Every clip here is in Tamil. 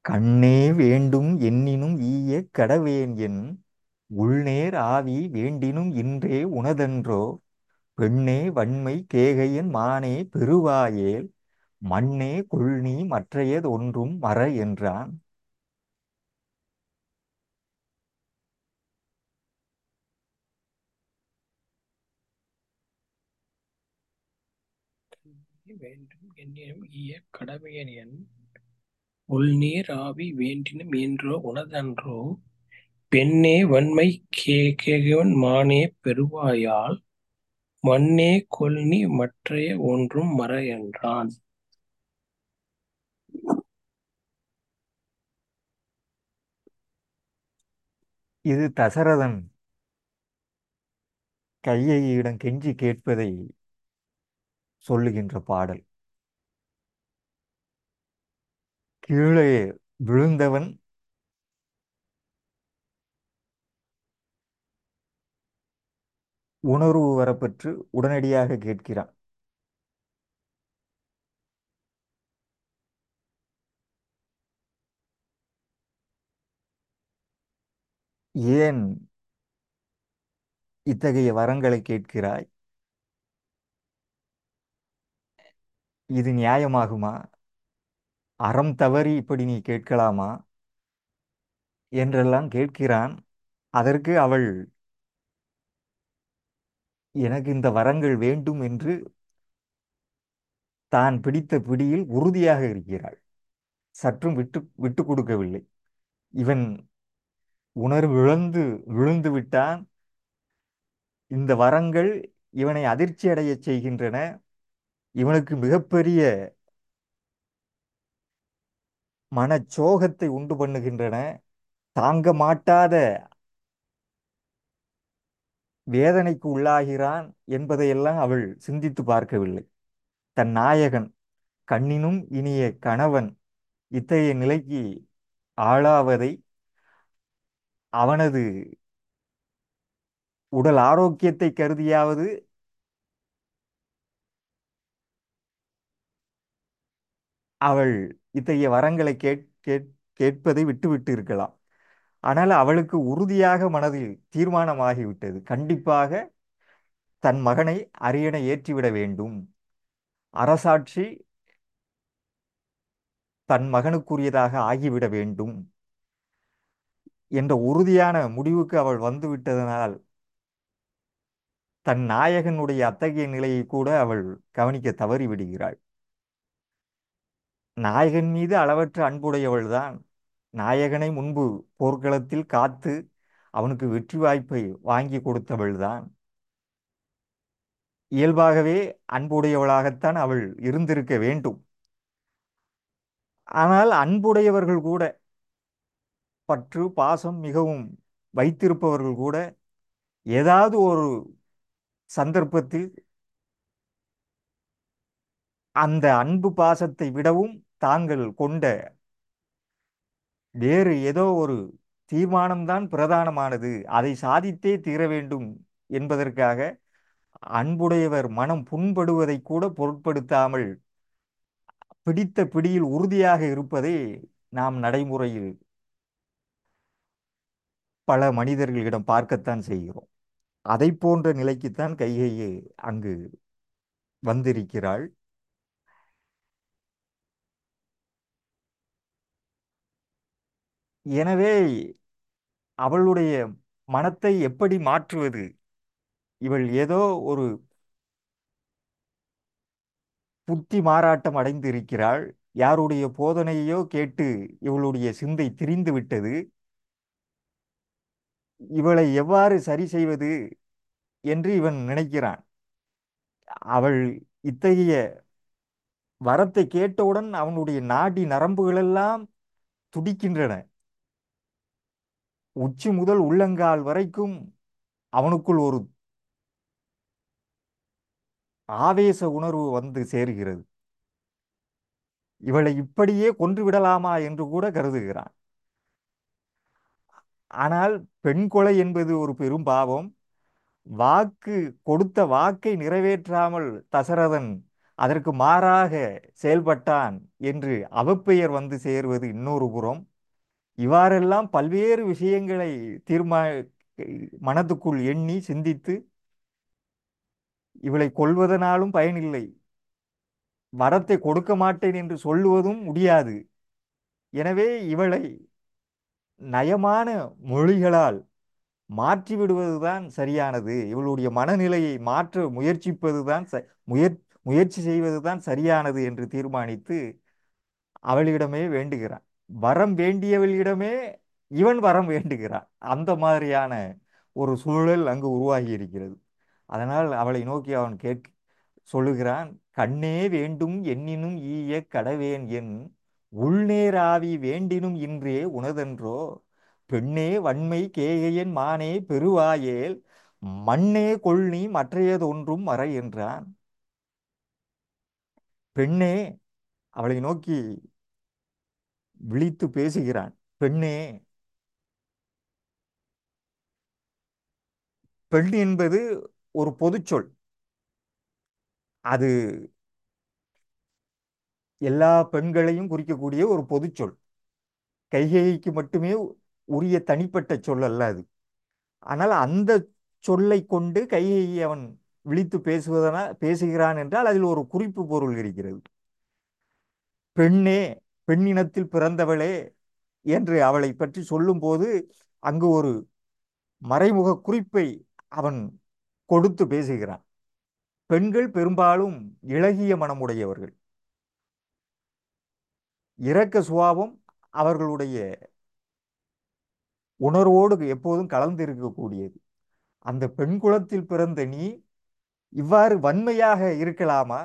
கண்ணே வேண்டும் எண்ணினும் ஈய கடவேன் என் உள்நேர் ஆவி வேண்டினும் இன்றே உனதன்றோ பெண்ணே வன்மை கேகையன் மானே பெருவாயேல் மண்ணே கொள்நீ மற்றையது ஒன்றும் மற என்றான் வேண்டும் என்னினும் ஈய கடமையன் என் உள்நீர் ஆவி வேண்டினும் என்றோ உனதன்றோ பெண்ணே வன்மை கேகவன் மானே பெருவாயால் மண்ணே கொல்னி மற்றைய ஒன்றும் மற என்றான் இது தசரதன் கையையிடம் கெஞ்சி கேட்பதை சொல்லுகின்ற பாடல் கீழே விழுந்தவன் உணர்வு வரப்பெற்று உடனடியாக கேட்கிறான் ஏன் இத்தகைய வரங்களை கேட்கிறாய் இது நியாயமாகுமா அறம் தவறி இப்படி நீ கேட்கலாமா என்றெல்லாம் கேட்கிறான் அதற்கு அவள் எனக்கு இந்த வரங்கள் வேண்டும் என்று தான் பிடித்த பிடியில் உறுதியாக இருக்கிறாள் சற்றும் விட்டு விட்டு கொடுக்கவில்லை இவன் உணர்வு இழந்து விழுந்து விட்டான் இந்த வரங்கள் இவனை அதிர்ச்சி அடையச் செய்கின்றன இவனுக்கு மிகப்பெரிய மனச்சோகத்தை உண்டு பண்ணுகின்றன தாங்க மாட்டாத வேதனைக்கு உள்ளாகிறான் என்பதையெல்லாம் அவள் சிந்தித்து பார்க்கவில்லை தன் நாயகன் கண்ணினும் இனிய கணவன் இத்தகைய நிலைக்கு ஆளாவதை அவனது உடல் ஆரோக்கியத்தை கருதியாவது அவள் இத்தகைய வரங்களை கேட் கேட் கேட்பதை விட்டுவிட்டு இருக்கலாம் ஆனால் அவளுக்கு உறுதியாக மனதில் தீர்மானமாகிவிட்டது கண்டிப்பாக தன் மகனை அரியணை ஏற்றிவிட வேண்டும் அரசாட்சி தன் மகனுக்குரியதாக ஆகிவிட வேண்டும் என்ற உறுதியான முடிவுக்கு அவள் வந்துவிட்டதனால் தன் நாயகனுடைய அத்தகைய நிலையை கூட அவள் கவனிக்க தவறி விடுகிறாள் நாயகன் மீது அளவற்ற அன்புடையவள்தான் நாயகனை முன்பு போர்க்களத்தில் காத்து அவனுக்கு வெற்றி வாய்ப்பை வாங்கி கொடுத்தவள்தான் இயல்பாகவே அன்புடையவளாகத்தான் அவள் இருந்திருக்க வேண்டும் ஆனால் அன்புடையவர்கள் கூட பற்று பாசம் மிகவும் வைத்திருப்பவர்கள் கூட ஏதாவது ஒரு சந்தர்ப்பத்தில் அந்த அன்பு பாசத்தை விடவும் தாங்கள் கொண்ட வேறு ஏதோ ஒரு தீர்மானம்தான் பிரதானமானது அதை சாதித்தே தீர வேண்டும் என்பதற்காக அன்புடையவர் மனம் புண்படுவதை கூட பொருட்படுத்தாமல் பிடித்த பிடியில் உறுதியாக இருப்பதை நாம் நடைமுறையில் பல மனிதர்களிடம் பார்க்கத்தான் செய்கிறோம் அதை போன்ற நிலைக்குத்தான் கைகையே அங்கு வந்திருக்கிறாள் எனவே அவளுடைய மனத்தை எப்படி மாற்றுவது இவள் ஏதோ ஒரு புத்தி மாறாட்டம் அடைந்திருக்கிறாள் யாருடைய போதனையோ கேட்டு இவளுடைய சிந்தை திரிந்து விட்டது இவளை எவ்வாறு சரி செய்வது என்று இவன் நினைக்கிறான் அவள் இத்தகைய வரத்தை கேட்டவுடன் அவனுடைய நாடி நரம்புகளெல்லாம் துடிக்கின்றன உச்சி முதல் உள்ளங்கால் வரைக்கும் அவனுக்குள் ஒரு ஆவேச உணர்வு வந்து சேருகிறது இவளை இப்படியே கொன்று விடலாமா என்று கூட கருதுகிறான் ஆனால் பெண் கொலை என்பது ஒரு பெரும் பாவம் வாக்கு கொடுத்த வாக்கை நிறைவேற்றாமல் தசரதன் அதற்கு மாறாக செயல்பட்டான் என்று அவப்பெயர் வந்து சேர்வது இன்னொரு புறம் இவ்வாறெல்லாம் பல்வேறு விஷயங்களை தீர்மா மனதுக்குள் எண்ணி சிந்தித்து இவளை கொல்வதனாலும் பயனில்லை வரத்தை கொடுக்க மாட்டேன் என்று சொல்லுவதும் முடியாது எனவே இவளை நயமான மொழிகளால் மாற்றி விடுவதுதான் சரியானது இவளுடைய மனநிலையை மாற்ற முயற்சிப்பதுதான் ச முயற் முயற்சி செய்வதுதான் சரியானது என்று தீர்மானித்து அவளிடமே வேண்டுகிறான் வரம் வேண்டியவளிடமே இவன் வரம் வேண்டுகிறான் அந்த மாதிரியான ஒரு சூழல் அங்கு உருவாகி இருக்கிறது அதனால் அவளை நோக்கி அவன் கேட்க சொல்லுகிறான் கண்ணே வேண்டும் எண்ணினும் ஈய கடவேன் என் உள்நேராவி வேண்டினும் இன்றே உனதென்றோ பெண்ணே வன்மை கேகையன் மானே பெருவாயேல் மண்ணே கொள்நீ மற்றையதொன்றும் மற என்றான் பெண்ணே அவளை நோக்கி விழித்து பேசுகிறான் பெண்ணே பெண் என்பது ஒரு பொதுச்சொல் அது எல்லா பெண்களையும் குறிக்கக்கூடிய ஒரு பொதுச்சொல் கைகேயிக்கு மட்டுமே உரிய தனிப்பட்ட சொல் அல்ல அது ஆனால் அந்த சொல்லை கொண்டு கைகேயை அவன் விழித்து பேசுவதனால் பேசுகிறான் என்றால் அதில் ஒரு குறிப்பு பொருள் இருக்கிறது பெண்ணே பெண்ணினத்தில் பிறந்தவளே என்று அவளை பற்றி சொல்லும்போது அங்கு ஒரு மறைமுக குறிப்பை அவன் கொடுத்து பேசுகிறான் பெண்கள் பெரும்பாலும் இளகிய மனமுடையவர்கள் இரக்க சுபாவம் அவர்களுடைய உணர்வோடு எப்போதும் கலந்து இருக்கக்கூடியது அந்த பெண் குலத்தில் பிறந்த நீ இவ்வாறு வன்மையாக இருக்கலாமா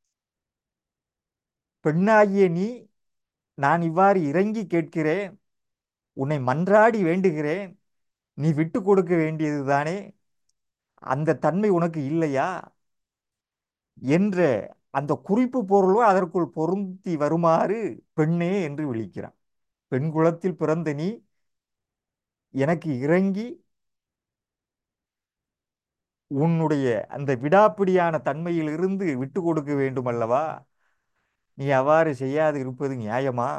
பெண்ணாகிய நீ நான் இவ்வாறு இறங்கி கேட்கிறேன் உன்னை மன்றாடி வேண்டுகிறேன் நீ விட்டு கொடுக்க வேண்டியதுதானே அந்த தன்மை உனக்கு இல்லையா என்ற அந்த குறிப்பு பொருளும் அதற்குள் பொருந்தி வருமாறு பெண்ணே என்று விழிக்கிறான் பெண் குலத்தில் பிறந்த நீ எனக்கு இறங்கி உன்னுடைய அந்த விடாப்பிடியான தன்மையிலிருந்து விட்டு கொடுக்க வேண்டும் அல்லவா நீ அவ்வாறு செய்யாது இருப்பது நியாயமா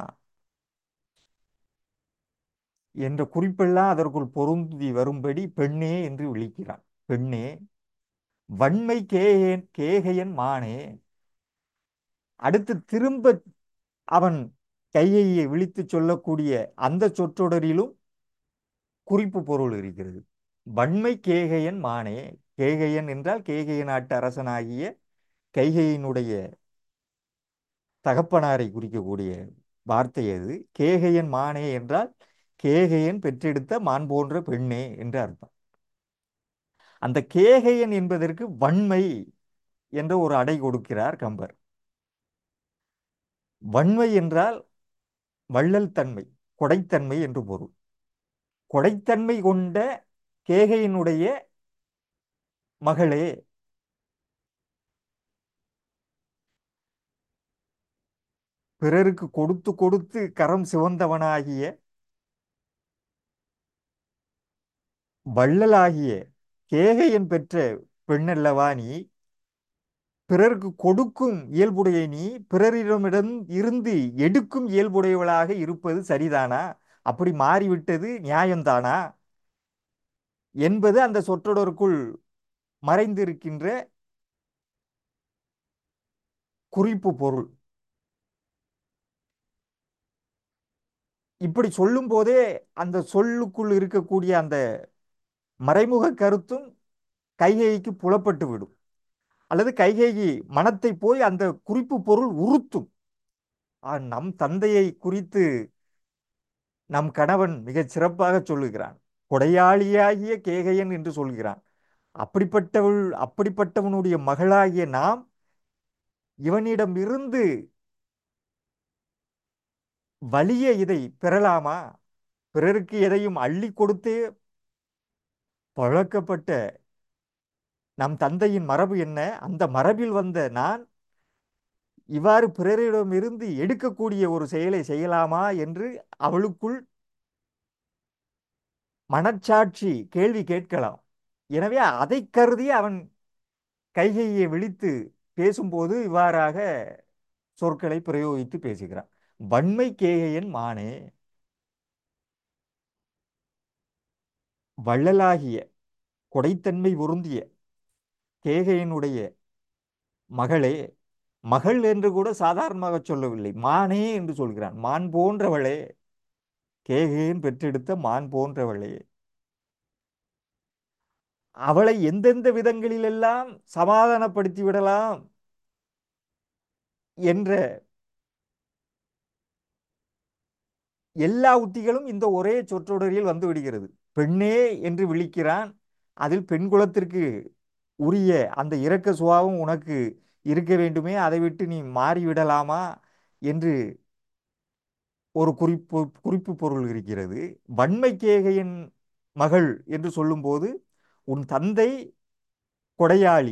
என்ற குறிப்பெல்லாம் அதற்குள் பொருந்தி வரும்படி பெண்ணே என்று விழிக்கிறான் பெண்ணே வன்மை கேயன் கேகையன் மானே அடுத்து திரும்ப அவன் கையையை விழித்து சொல்லக்கூடிய அந்த சொற்றொடரிலும் குறிப்பு பொருள் இருக்கிறது வன்மை கேகையன் மானே கேகையன் என்றால் கேகைய நாட்டு அரசனாகிய கைகையினுடைய தகப்பனாரை குறிக்கக்கூடிய வார்த்தை அது கேகையன் மானே என்றால் கேகையன் பெற்றெடுத்த மான் போன்ற பெண்ணே என்று அர்த்தம் அந்த கேகையன் என்பதற்கு வன்மை என்ற ஒரு அடை கொடுக்கிறார் கம்பர் வன்மை என்றால் வள்ளல் தன்மை கொடைத்தன்மை என்று பொருள் கொடைத்தன்மை கொண்ட கேகையினுடைய மகளே பிறருக்கு கொடுத்து கொடுத்து கரம் சிவந்தவனாகிய வள்ளலாகிய கேகையன் பெற்ற பெண்ணல்லவா நீ பிறருக்கு கொடுக்கும் இயல்புடைய நீ பிறரிடமிடம் இருந்து எடுக்கும் இயல்புடையவளாக இருப்பது சரிதானா அப்படி மாறிவிட்டது நியாயம்தானா என்பது அந்த சொற்றொடருக்குள் மறைந்திருக்கின்ற குறிப்பு பொருள் இப்படி சொல்லும் போதே அந்த சொல்லுக்குள் இருக்கக்கூடிய அந்த மறைமுக கருத்தும் கைகைக்கு புலப்பட்டு விடும் அல்லது கைகேயி மனத்தை போய் அந்த குறிப்பு பொருள் உறுத்தும் நம் தந்தையை குறித்து நம் கணவன் மிகச் சிறப்பாக சொல்லுகிறான் கொடையாளியாகிய கேகையன் என்று சொல்கிறான் அப்படிப்பட்டவள் அப்படிப்பட்டவனுடைய மகளாகிய நாம் இவனிடம் இருந்து வலிய இதை பெறலாமா பிறருக்கு எதையும் அள்ளி கொடுத்தே பழக்கப்பட்ட நம் தந்தையின் மரபு என்ன அந்த மரபில் வந்த நான் இவ்வாறு பிறரிடமிருந்து எடுக்கக்கூடிய ஒரு செயலை செய்யலாமா என்று அவளுக்குள் மனச்சாட்சி கேள்வி கேட்கலாம் எனவே அதை கருதி அவன் கைகையை விழித்து பேசும்போது இவ்வாறாக சொற்களை பிரயோகித்து பேசுகிறான் வன்மை கேகையன் மானே வள்ளலாகிய கொடைத்தன்மை பொருந்திய கேகையனுடைய மகளே மகள் என்று கூட சாதாரணமாக சொல்லவில்லை மானே என்று சொல்கிறான் மான் போன்றவளே கேகையன் பெற்றெடுத்த மான் போன்றவளே அவளை எந்தெந்த விதங்களிலெல்லாம் சமாதானப்படுத்தி விடலாம் என்ற எல்லா உத்திகளும் இந்த ஒரே சொற்றொடரில் வந்து விடுகிறது பெண்ணே என்று விழிக்கிறான் அதில் பெண் குலத்திற்கு உரிய அந்த இரக்க சுபாவம் உனக்கு இருக்க வேண்டுமே அதை விட்டு நீ மாறிவிடலாமா என்று ஒரு குறிப்பு குறிப்பு பொருள் இருக்கிறது வன்மை கேகையின் மகள் என்று சொல்லும்போது உன் தந்தை கொடையாளி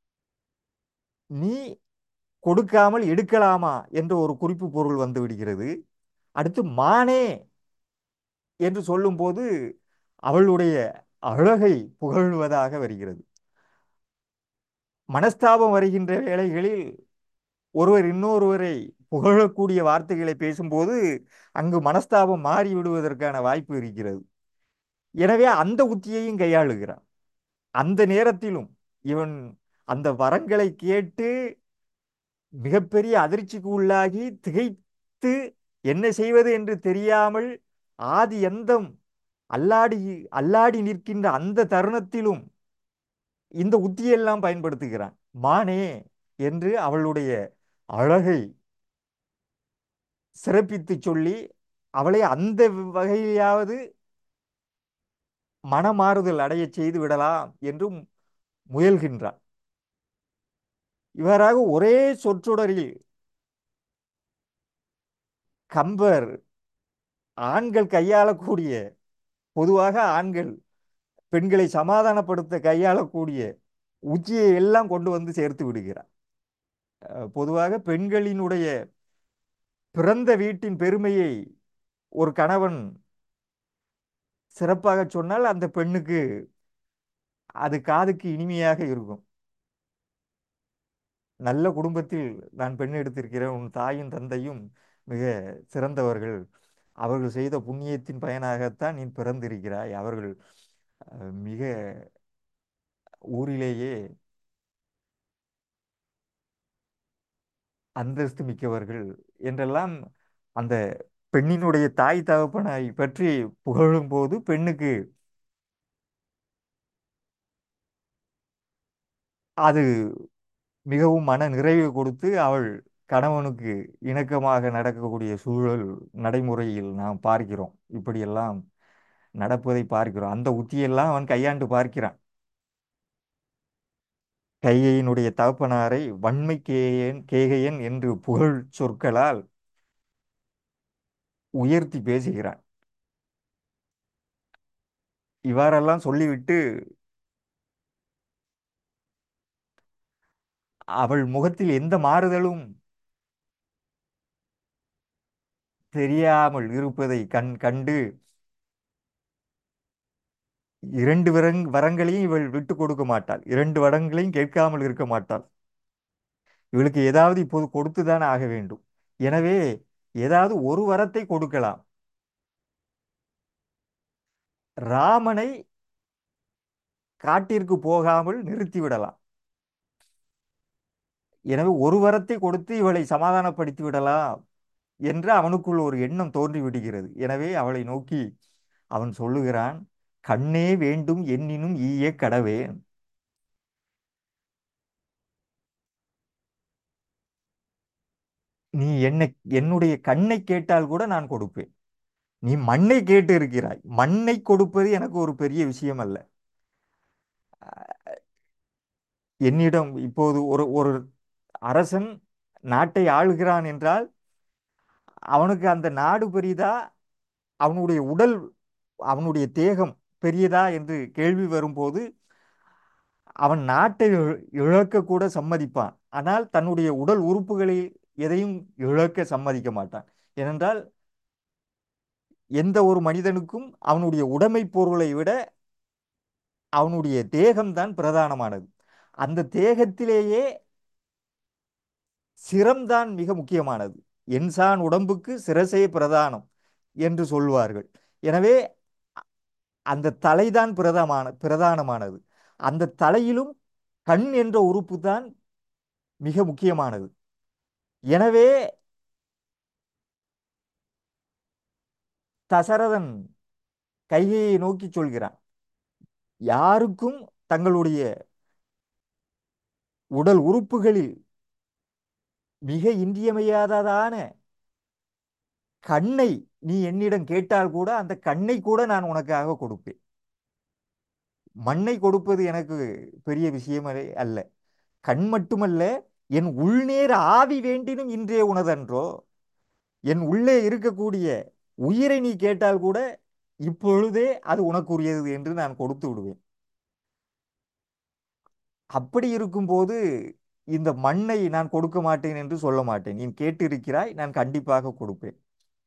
நீ கொடுக்காமல் எடுக்கலாமா என்ற ஒரு குறிப்பு பொருள் வந்து விடுகிறது அடுத்து மானே என்று சொல்லும்போது அவளுடைய அழகை புகழ்வதாக வருகிறது மனஸ்தாபம் வருகின்ற வேளைகளில் ஒருவர் இன்னொருவரை புகழக்கூடிய வார்த்தைகளை பேசும்போது அங்கு மனஸ்தாபம் மாறி விடுவதற்கான வாய்ப்பு இருக்கிறது எனவே அந்த உத்தியையும் கையாளுகிறான் அந்த நேரத்திலும் இவன் அந்த வரங்களை கேட்டு மிகப்பெரிய அதிர்ச்சிக்கு உள்ளாகி திகைத்து என்ன செய்வது என்று தெரியாமல் ஆதி எந்தம் அல்லாடி அல்லாடி நிற்கின்ற அந்த தருணத்திலும் இந்த உத்தியெல்லாம் பயன்படுத்துகிறான் மானே என்று அவளுடைய அழகை சிறப்பித்து சொல்லி அவளை அந்த வகையிலாவது மனமாறுதல் அடையச் செய்து விடலாம் என்றும் முயல்கின்றான் இவ்வாறாக ஒரே சொற்றொடரில் கம்பர் ஆண்கள் கையாளக்கூடிய பொதுவாக ஆண்கள் பெண்களை சமாதானப்படுத்த கையாளக்கூடிய உச்சியை எல்லாம் கொண்டு வந்து சேர்த்து விடுகிறார் அஹ் பொதுவாக பெண்களினுடைய பிறந்த வீட்டின் பெருமையை ஒரு கணவன் சிறப்பாக சொன்னால் அந்த பெண்ணுக்கு அது காதுக்கு இனிமையாக இருக்கும் நல்ல குடும்பத்தில் நான் பெண் எடுத்திருக்கிறேன் உன் தாயும் தந்தையும் மிக சிறந்தவர்கள் அவர்கள் செய்த புண்ணியத்தின் பயனாகத்தான் நீ பிறந்திருக்கிறாய் அவர்கள் அஹ், மிக ஊரிலேயே அந்தஸ்து மிக்கவர்கள் என்றெல்லாம் அந்த பெண்ணினுடைய தாய் தகப்பனை பற்றி புகழும் போது பெண்ணுக்கு அது மிகவும் மன நிறைவு கொடுத்து அவள் கணவனுக்கு இணக்கமாக நடக்கக்கூடிய சூழல் நடைமுறையில் நாம் பார்க்கிறோம் இப்படியெல்லாம் நடப்பதை பார்க்கிறோம் அந்த உத்தியெல்லாம் அவன் கையாண்டு பார்க்கிறான் கைகையினுடைய தகப்பனாரை வன்மை கேயன் கேகையன் என்று புகழ் சொற்களால் உயர்த்தி பேசுகிறான் இவ்வாறெல்லாம் சொல்லிவிட்டு அவள் முகத்தில் எந்த மாறுதலும் தெரியாமல் இருப்பதை கண் கண்டு இரண்டு வரங் வரங்களையும் இவள் விட்டு கொடுக்க மாட்டாள் இரண்டு வரங்களையும் கேட்காமல் இருக்க மாட்டாள் இவளுக்கு ஏதாவது இப்போது கொடுத்துதான் ஆக வேண்டும் எனவே ஏதாவது ஒரு வரத்தை கொடுக்கலாம் ராமனை காட்டிற்கு போகாமல் நிறுத்திவிடலாம் எனவே ஒரு வரத்தை கொடுத்து இவளை சமாதானப்படுத்தி விடலாம் என்று அவனுக்குள் ஒரு எண்ணம் தோன்றி விடுகிறது எனவே அவளை நோக்கி அவன் சொல்லுகிறான் கண்ணே வேண்டும் என்னினும் ஈய கடவேன் நீ என்னை என்னுடைய கண்ணை கேட்டால் கூட நான் கொடுப்பேன் நீ மண்ணை கேட்டு இருக்கிறாய் மண்ணை கொடுப்பது எனக்கு ஒரு பெரிய விஷயம் அல்ல என்னிடம் இப்போது ஒரு ஒரு அரசன் நாட்டை ஆளுகிறான் என்றால் அவனுக்கு அந்த நாடு பெரிதா அவனுடைய உடல் அவனுடைய தேகம் பெரியதா என்று கேள்வி வரும்போது அவன் நாட்டை இழ- இழக்க கூட சம்மதிப்பான் ஆனால் தன்னுடைய உடல் உறுப்புகளை எதையும் இழக்க சம்மதிக்க மாட்டான் ஏனென்றால் எந்த ஒரு மனிதனுக்கும் அவனுடைய உடைமை பொருளை விட அவனுடைய தேகம்தான் பிரதானமானது அந்த தேகத்திலேயே சிரம்தான் மிக முக்கியமானது என்சான் உடம்புக்கு சிரசே பிரதானம் என்று சொல்வார்கள் எனவே அந்த தலைதான் பிரதமான பிரதானமானது அந்த தலையிலும் கண் என்ற உறுப்பு தான் மிக முக்கியமானது எனவே தசரதன் கைகையை நோக்கி சொல்கிறான் யாருக்கும் தங்களுடைய உடல் உறுப்புகளில் மிக இன்றியமையாததான கண்ணை நீ என்னிடம் கேட்டால் கூட அந்த கண்ணை கூட நான் உனக்காக கொடுப்பேன் மண்ணை கொடுப்பது எனக்கு பெரிய விஷயமே அல்ல கண் மட்டுமல்ல என் உள்நேர் ஆவி வேண்டினும் இன்றே உனதன்றோ என் உள்ளே இருக்கக்கூடிய உயிரை நீ கேட்டால் கூட இப்பொழுதே அது உனக்குரியது என்று நான் கொடுத்து விடுவேன் அப்படி இருக்கும்போது இந்த மண்ணை நான் கொடுக்க மாட்டேன் என்று சொல்ல மாட்டேன் நீ கேட்டிருக்கிறாய் நான் கண்டிப்பாக கொடுப்பேன்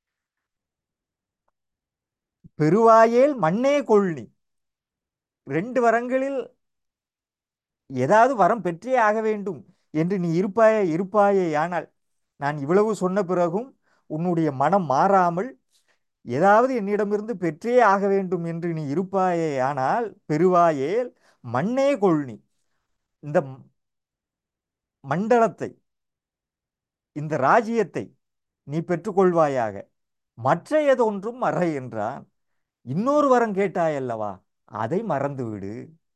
பெருவாயேல் மண்ணே கொள்னி ரெண்டு வரங்களில் ஏதாவது வரம் பெற்றே ஆக வேண்டும் என்று நீ இருப்பாயே இருப்பாயே ஆனால் நான் இவ்வளவு சொன்ன பிறகும் உன்னுடைய மனம் மாறாமல் ஏதாவது என்னிடமிருந்து பெற்றே ஆக வேண்டும் என்று நீ இருப்பாயே ஆனால் பெருவாயேல் மண்ணே கொள்னி இந்த மண்டலத்தை இந்த ராஜ்யத்தை நீ பெற்றுக்கொள்வாயாக மற்ற ஏதொன்றும் மற என்றான் இன்னொரு வரம் கேட்டாயல்லவா அதை மறந்துவிடு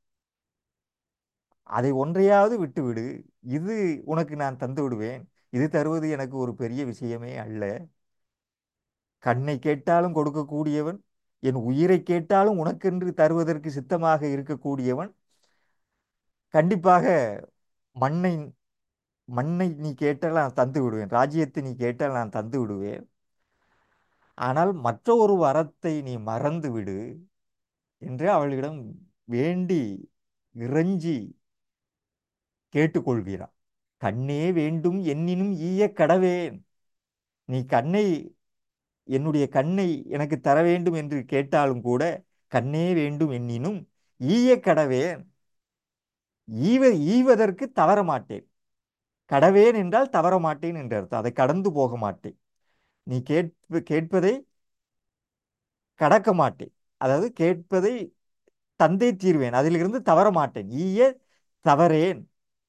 அதை ஒன்றையாவது விட்டுவிடு இது உனக்கு நான் தந்து விடுவேன் இது தருவது எனக்கு ஒரு பெரிய விஷயமே அல்ல கண்ணை கேட்டாலும் கொடுக்கக்கூடியவன் என் உயிரை கேட்டாலும் உனக்கென்று தருவதற்கு சித்தமாக இருக்கக்கூடியவன் கண்டிப்பாக மண்ணை மண்ணை நீ கேட்டால் நான் தந்து விடுவேன் ராஜ்யத்தை நீ கேட்டால் நான் தந்து விடுவேன் ஆனால் மற்ற ஒரு வரத்தை நீ மறந்து விடு என்று அவளிடம் வேண்டி இறைஞ்சி கேட்டுக்கொள்கிறான் கண்ணே வேண்டும் என்னினும் ஈய கடவேன் நீ கண்ணை என்னுடைய கண்ணை எனக்கு தர வேண்டும் என்று கேட்டாலும் கூட கண்ணே வேண்டும் என்னினும் ஈய கடவேன் ஈவ ஈவதற்கு தவற மாட்டேன் கடவேன் என்றால் தவற மாட்டேன் என்று அர்த்தம் அதை கடந்து போக மாட்டேன் நீ கேட்ப கேட்பதை கடக்க மாட்டேன் அதாவது கேட்பதை தந்தை தீர்வேன் அதிலிருந்து தவற மாட்டேன் ஈய தவறேன்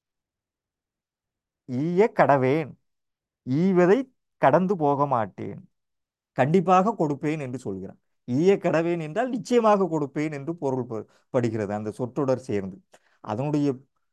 ஈய கடவேன் ஈவதை கடந்து போக மாட்டேன் கண்டிப்பாக கொடுப்பேன் என்று சொல்கிறான் ஈய கடவேன் என்றால் நிச்சயமாக கொடுப்பேன் என்று பொருள் ப- படுகிறது அந்த சொற்றொடர் சேர்ந்து அதனுடைய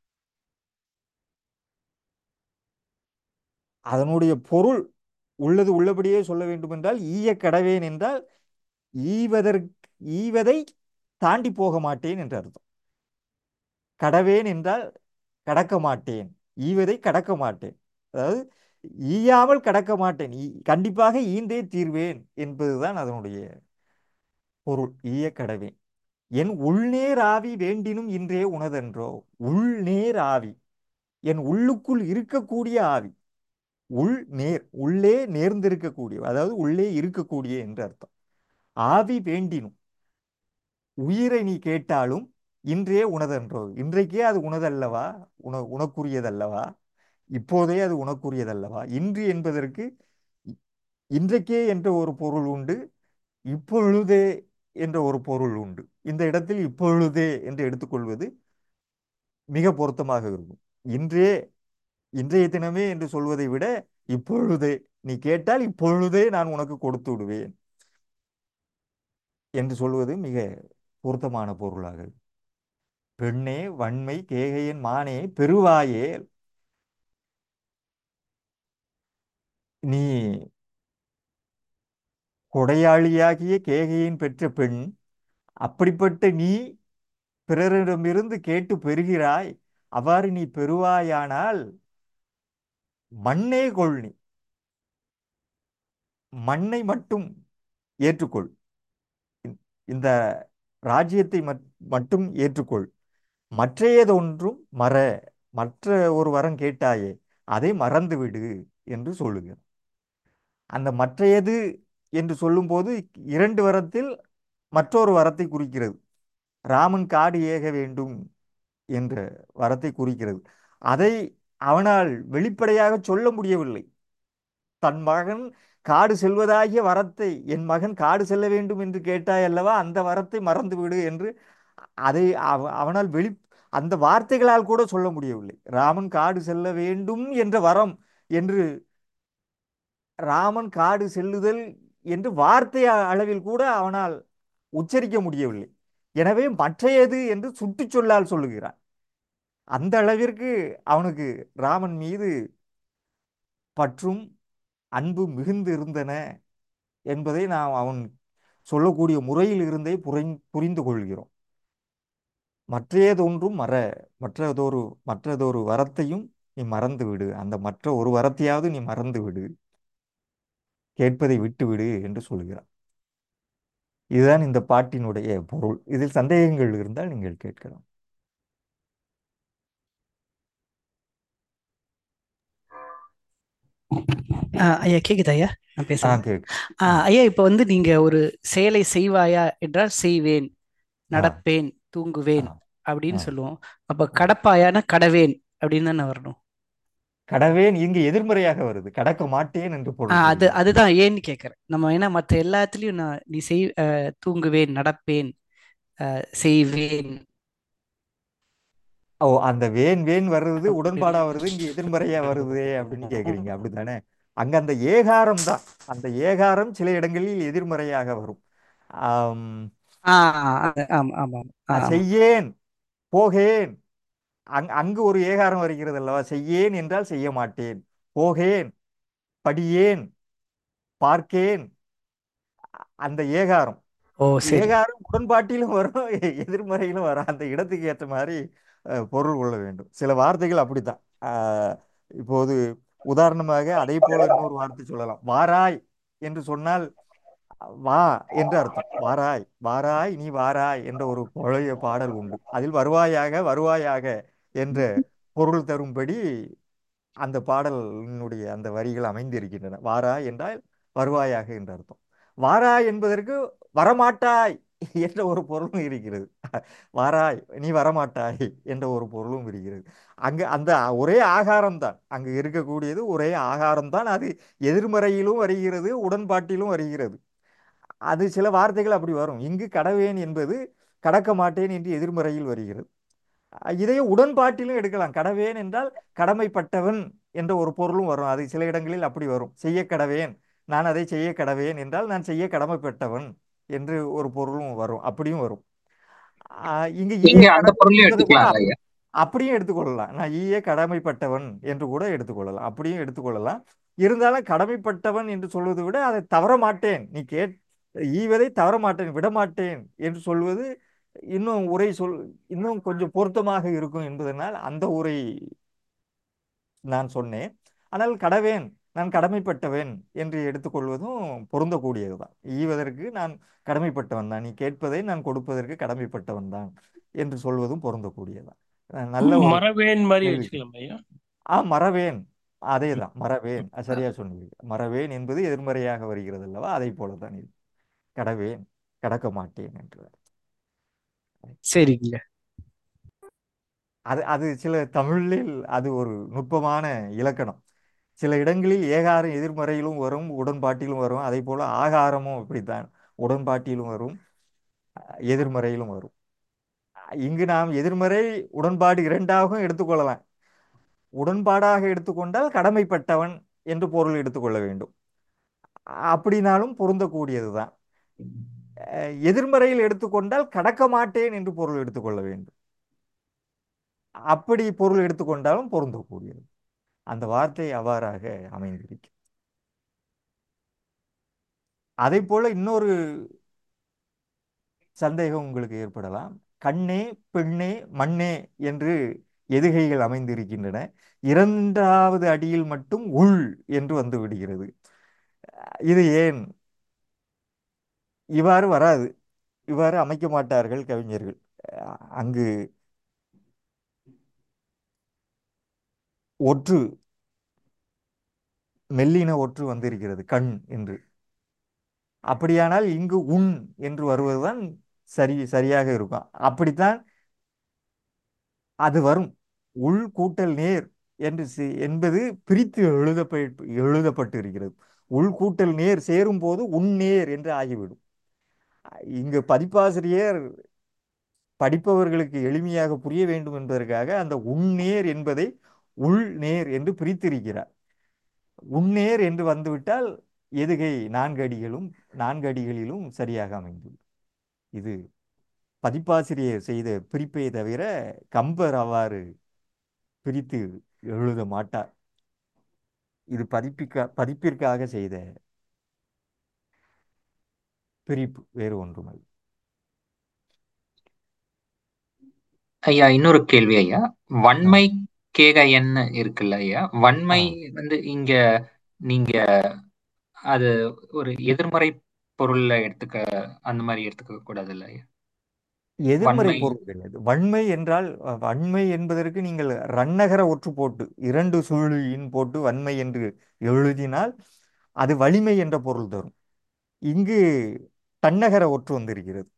அதனுடைய பொருள் உள்ளது உள்ளபடியே சொல்ல வேண்டும் என்றால் ஈய கடவேன் என்றால் ஈவதற்கு ஈவதை தாண்டி போக மாட்டேன் என்று அர்த்தம் கடவேன் என்றால் கடக்க மாட்டேன் ஈவதை கடக்க மாட்டேன் அதாவது ஈயாமல் கடக்க மாட்டேன் ஈ- கண்டிப்பாக ஈந்தே தீர்வேன் என்பதுதான் அதனுடைய பொருள் ஈய கடவேன் என் உள்நேர் ஆவி வேண்டினும் இன்றே உனதென்றோ உள்நேர் ஆவி என் உள்ளுக்குள் இருக்கக்கூடிய ஆவி உள் நேர் உள்ளே நேர்ந்திருக்கக்கூடிய அதாவது உள்ளே இருக்கக்கூடிய என்று அர்த்தம் ஆவி வேண்டினும் உயிரை நீ கேட்டாலும் இன்றே உனதென்றோ இன்றைக்கே அது உனதல்லவா உன உனக்குரியதல்லவா இப்போதே அது உனக்குரியதல்லவா இன்று என்பதற்கு இ- இன்றைக்கே என்ற ஒரு பொருள் உண்டு இப்பொழுதே என்ற ஒரு பொருள் உண்டு இந்த இடத்தில் இப்பொழுதே என்று எடுத்துக்கொள்வது மிக பொருத்தமாக இருக்கும் இன்றே இன்றைய தினமே என்று சொல்வதை விட இப்பொழுதே நீ கேட்டால் இப்பொழுதே நான் உனக்கு கொடுத்து விடுவேன் என்று சொல்வது மிக பொருத்தமான பொருளாக இருக்கும். பெண்ணே வன்மை கேகையன் மானே பெருவாயே நீ கொடையாளியாகிய கேகையின் பெற்ற பெண் அப்படிப்பட்ட நீ பிறரிடமிருந்து கேட்டு பெறுகிறாய் அவ்வாறு நீ பெறுவாயானால் மண்ணே கொள் நீ மண்ணை மட்டும் ஏற்றுக்கொள் இந்த இந்த ராஜ்யத்தை மட்- மட்டும் ஏற்றுக்கொள் மற்றையதொன்றும் மற மற்ற ஒரு வரம் கேட்டாயே அதை மறந்துவிடு என்று சொல்லுகிறார் அந்த மற்றையது என்று சொல்லும்போது இரண்டு வரத்தில் மற்றொரு வரத்தை குறிக்கிறது ராமன் காடு ஏக வேண்டும் என்ற வரத்தை குறிக்கிறது அதை அவனால் வெளிப்படையாக சொல்ல முடியவில்லை தன் மகன் காடு செல்வதாகிய வரத்தை என் மகன் காடு செல்ல வேண்டும் என்று கேட்டாய் அல்லவா அந்த வரத்தை மறந்து விடு என்று அதை அவ- அவனால் வெளி அந்த வார்த்தைகளால் கூட சொல்ல முடியவில்லை ராமன் காடு செல்ல வேண்டும் என்ற வரம் என்று ராமன் காடு செல்லுதல் என்று வார்த்தை அ- அளவில் கூட அவனால் உச்சரிக்க முடியவில்லை எனவே மற்றையது என்று சுட்டுச் சொல்லால் சொல்லுகிறான் அந்த அளவிற்கு அவனுக்கு ராமன் மீது பற்றும் அன்பு மிகுந்து இருந்தன என்பதை நாம் அவன் சொல்லக்கூடிய முறையில் இருந்தே புரிந் புரிந்து கொள்கிறோம் மற்றையதொன்றும் மற மற்றதொரு மற்றதொரு வரத்தையும் நீ மறந்து விடு அந்த மற்ற ஒரு வரத்தையாவது நீ மறந்து விடு கேட்பதை விட்டு விடு என்று சொல்கிறார் இதுதான் இந்த பாட்டினுடைய பொருள் இதில் சந்தேகங்கள் இருந்தால் நீங்கள் கேட்கலாம் ஆ, ஐயா கேக்குதா ஐயா நான் ஆ பேசுறேன் கேட்கு ஆ, ம். ஐயா இப்போ வந்து நீங்க ஒரு செயலை செய்வாயா என்றால் செய்வேன் ஆ நடப்பேன் ஆ தூங்குவேன் அப்படின்னு ஆ சொல்லுவோம் அப்ப ஆ கடப்பாயானா கடவேன் அப்படின்னு தானே வரணும் கடவேன் இங்கு எதிர்மறையாக வருது கடக்க மாட்டேன் என்று ஆ பொருள் அது தருகிறது அதுதான் ஏன்னு கேட்கறேன் நம்ம ஏன்னா மற்ற எல்லாத்துலயும் நான் நீ செய் அ, தூங்குவேன் நடப்பேன் அ, செய்வேன் ஓ அந்த வேன் வேன் வர்றது அப்படி உடன்பாடா வருது இங்க எதிர்மறையா வருதே அப்படின்னு கேக்குறீங்க அப்படித்தானே அங்க அந்த ஏகாரம் தான் அந்த ஏகாரம் சில இடங்களில் எதிர்மறையாக வரும் ஆம், ஆ அது- ஆமா ஆமா ஆமா அஹ், செய்யேன் போகேன் அங் அங்கு ஒரு ஏகாரம் வருகிறது அல்லவா செய்யேன் என்றால் செய்ய மாட்டேன் போகேன் படியேன் பார்க்கேன் அந்த ஏகாரம் ஓ சரி ஏகாரம் உடன்பாட்டிலும் வரும் எதிர்மறையிலும் வரும் அந்த இடத்துக்கு ஏற்ற மாதிரி அஹ், பொருள் கொள்ள வேண்டும் சில வார்த்தைகள் அப்படித்தான் அஹ், இப்போது உதாரணமாக அதே போல இன்னொரு வார்த்தை சொல்லலாம் வாராய் என்று சொன்னால் வா என்று அர்த்தம் வாராய் வாராய் நீ வாராய் என்ற ஒரு பழைய பாடல் உண்டு அதில் வருவாயாக வருவாயாக என்ற பொருள் தரும்படி அந்த பாடலினுடைய அந்த வரிகள் அமைந்திருக்கின்றன வாராய் என்றால் வருவாயாக என்ற அர்த்தம் வாராய் என்பதற்கு வரமாட்டாய் என்ற ஒரு பொருளும் இருக்கிறது வாராய் நீ வரமாட்டாய் என்ற ஒரு பொருளும் இருக்கிறது அங்கு அந்த ஒரே ஆகாரம் தான் அங்கு இருக்கக்கூடியது ஒரே ஆகாரம் தான் அது எதிர்மறையிலும் வருகிறது உடன்பாட்டிலும் வருகிறது அது சில வார்த்தைகள் அப்படி வரும் இங்கு கடவேன் என்பது கடக்க மாட்டேன் என்று எதிர்மறையில் வருகிறது அஹ் இதையே உடன்பாட்டிலும் எடுக்கலாம் கடவேன் என்றால் கடமைப்பட்டவன் என்ற ஒரு பொருளும் வரும் அது சில இடங்களில் அப்படி வரும் செய்ய கடவேன் நான் அதை செய்ய கடவேன் என்றால் நான் செய்ய கடமைப்பட்டவன் என்று ஒரு பொருளும் வரும் அப்படியும் வரும் ஆஹ் இங்கு நீங்க ஈய அந்த கடமை பொருளையும் என்பது கூட எடுத்துக்கலாம் அப்படி ஐயா அப்படியும் எடுத்துக்கொள்ளலாம் நான் ஈய கடமைப்பட்டவன் என்று கூட எடுத்துக்கொள்ளலாம் அப்படியும் எடுத்துக்கொள்ளலாம் இருந்தாலும் கடமைப்பட்டவன் என்று சொல்வதை விட அதை தவற மாட்டேன் நீ கேட் ஈவதை தவற மாட்டேன் விட மாட்டேன் என்று சொல்வது இன்னும் உரை சொல் இன்னும் கொஞ்சம் பொருத்தமாக இருக்கும் என்பதனால் அந்த உரை நான் சொன்னேன் ஆனால் கடவேன் நான் கடமைப்பட்டவன் என்று எடுத்துக்கொள்வதும் பொருந்தக்கூடியதுதான் ஈவதற்கு நான் கடமைப்பட்டவன் தான் நீ கேட்பதை நான் கொடுப்பதற்கு கடமைப்பட்டவன் தான் என்று சொல்வதும் பொருந்தக்கூடியதுதான் அஹ் நல்ல ஒரு மரவேன் மாதிரி கேள்வி வச்சுக்கலாம் ஐயா ஆ மறவேன் அதே தான் மறவேன் அஹ் சரியா சொன்னீங்க மறவேன் என்பது எதிர்மறையாக வருகிறது அல்லவா அதை போலதான் இது கடவேன் கடக்க மாட்டேன் என்று சரிங்க அது அது சில தமிழில் அது ஒரு நுட்பமான இலக்கணம் சில இடங்களில் ஏகாரம் எதிர்மறையிலும் வரும் உடன்பாட்டிலும் வரும் அதே போல ஆகாரமும் இப்படித்தான் உடன்பாட்டிலும் வரும் எதிர்மறையிலும் வரும் இங்கு நாம் எதிர்மறை உடன்பாடு இரண்டாகவும் எடுத்துக்கொள்ளலாம் உடன்பாடாக எடுத்துக்கொண்டால் கடமைப்பட்டவன் என்று பொருள் எடுத்துக்கொள்ள வேண்டும் அப்படினாலும் பொருந்தக்கூடியதுதான் அஹ் எதிர்மறையில் எடுத்துக்கொண்டால் கடக்க மாட்டேன் என்று பொருள் எடுத்துக்கொள்ள வேண்டும் அப்படி பொருள் எடுத்துக்கொண்டாலும் பொருந்தக்கூடியது அந்த வார்த்தை அவ்வாறாக அமைந்திருக்கு அதே போல இன்னொரு சந்தேகம் உங்களுக்கு ஏற்படலாம் கண்ணே பெண்ணே மண்ணே என்று எதுகைகள் அமைந்திருக்கின்றன இரண்டாவது அடியில் மட்டும் உள் என்று வந்து விடுகிறது இது ஏன் இவ்வாறு வராது இவ்வாறு அமைக்க மாட்டார்கள் கவிஞர்கள் அஹ் அங்கு ஒற்று மெல்லின ஒற்று வந்திருக்கிறது கண் என்று அப்படியானால் இங்கு உன் என்று வருவதுதான் சரி சரியாக இருக்கும் அப்படித்தான் அது வரும் உள் கூட்டல் நேர் என்று சி- என்பது பிரித்து எழுதப்பட்டு எழுதப்பட்டு இருக்கிறது உள்கூட்டல் நேர் சேரும் போது உன்னேர் என்று ஆகிவிடும் இங்கு பதிப்பாசிரியர் படிப்பவர்களுக்கு எளிமையாக புரிய வேண்டும் என்பதற்காக அந்த உன்னேர் என்பதை உள்நேர் என்று பிரித்திருக்கிறார் உன்னேர் என்று வந்துவிட்டால் எதுகை நான்கு அடிகளும் நான்கு அடிகளிலும் சரியாக அமைந்துள்ளது இது பதிப்பாசிரியர் செய்த பிரிப்பை தவிர கம்பர் அவ்வாறு பிரித்து எழுத மாட்டார் இது பதிப்பிக்க பதிப்பிற்காக செய்த பிரிப்பு வேறு ஒன்றுமல்ல ஐயா இன்னொரு கேள்வி ஐயா வன்மை கேகயன் இருக்குல்ல ஐயா வன்மை ஆ. வந்து இங்க நீங்க அது ஒரு எதிர்மறை பொருள்ல எடுத்துக்க அந்த மாதிரி எடுத்துக்க கூடாது இல்ல ஐயா எதிர்மறை வன்மை பொருள் கிடையாது வன்மை என்றால் அஹ், வன்மை என்பதற்கு நீங்கள் ரன்னகர ஒற்று போட்டு இரண்டு சுழியின் போட்டு வன்மை என்று எழுதினால் அது வலிமை என்ற பொருள் தரும் இங்கு தன்னகர ஒற்று வந்திருக்கிறது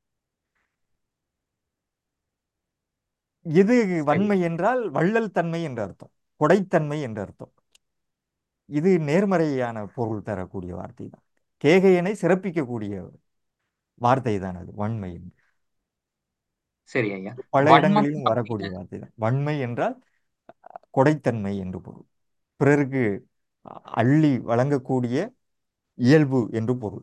இது சரி வன்மை என்றால் வள்ளல் தன்மை என்ற அர்த்தம் கொடைத்தன்மை என்ற அர்த்தம் இது நேர்மறையான பொருள் தரக்கூடிய வார்த்தை தான் கேகையனை சிறப்பிக்கக்கூடிய வார்த்தை தான் அது வன்மை என்று சரி ஐயா பல வன்மம் இடங்களிலும் வரக்கூடிய வார்த்தை தான் வன்மை என்றால் கொடைத்தன்மை என்று பொருள் பிறருக்கு அள்ளி வழங்கக்கூடிய இயல்பு என்று பொருள்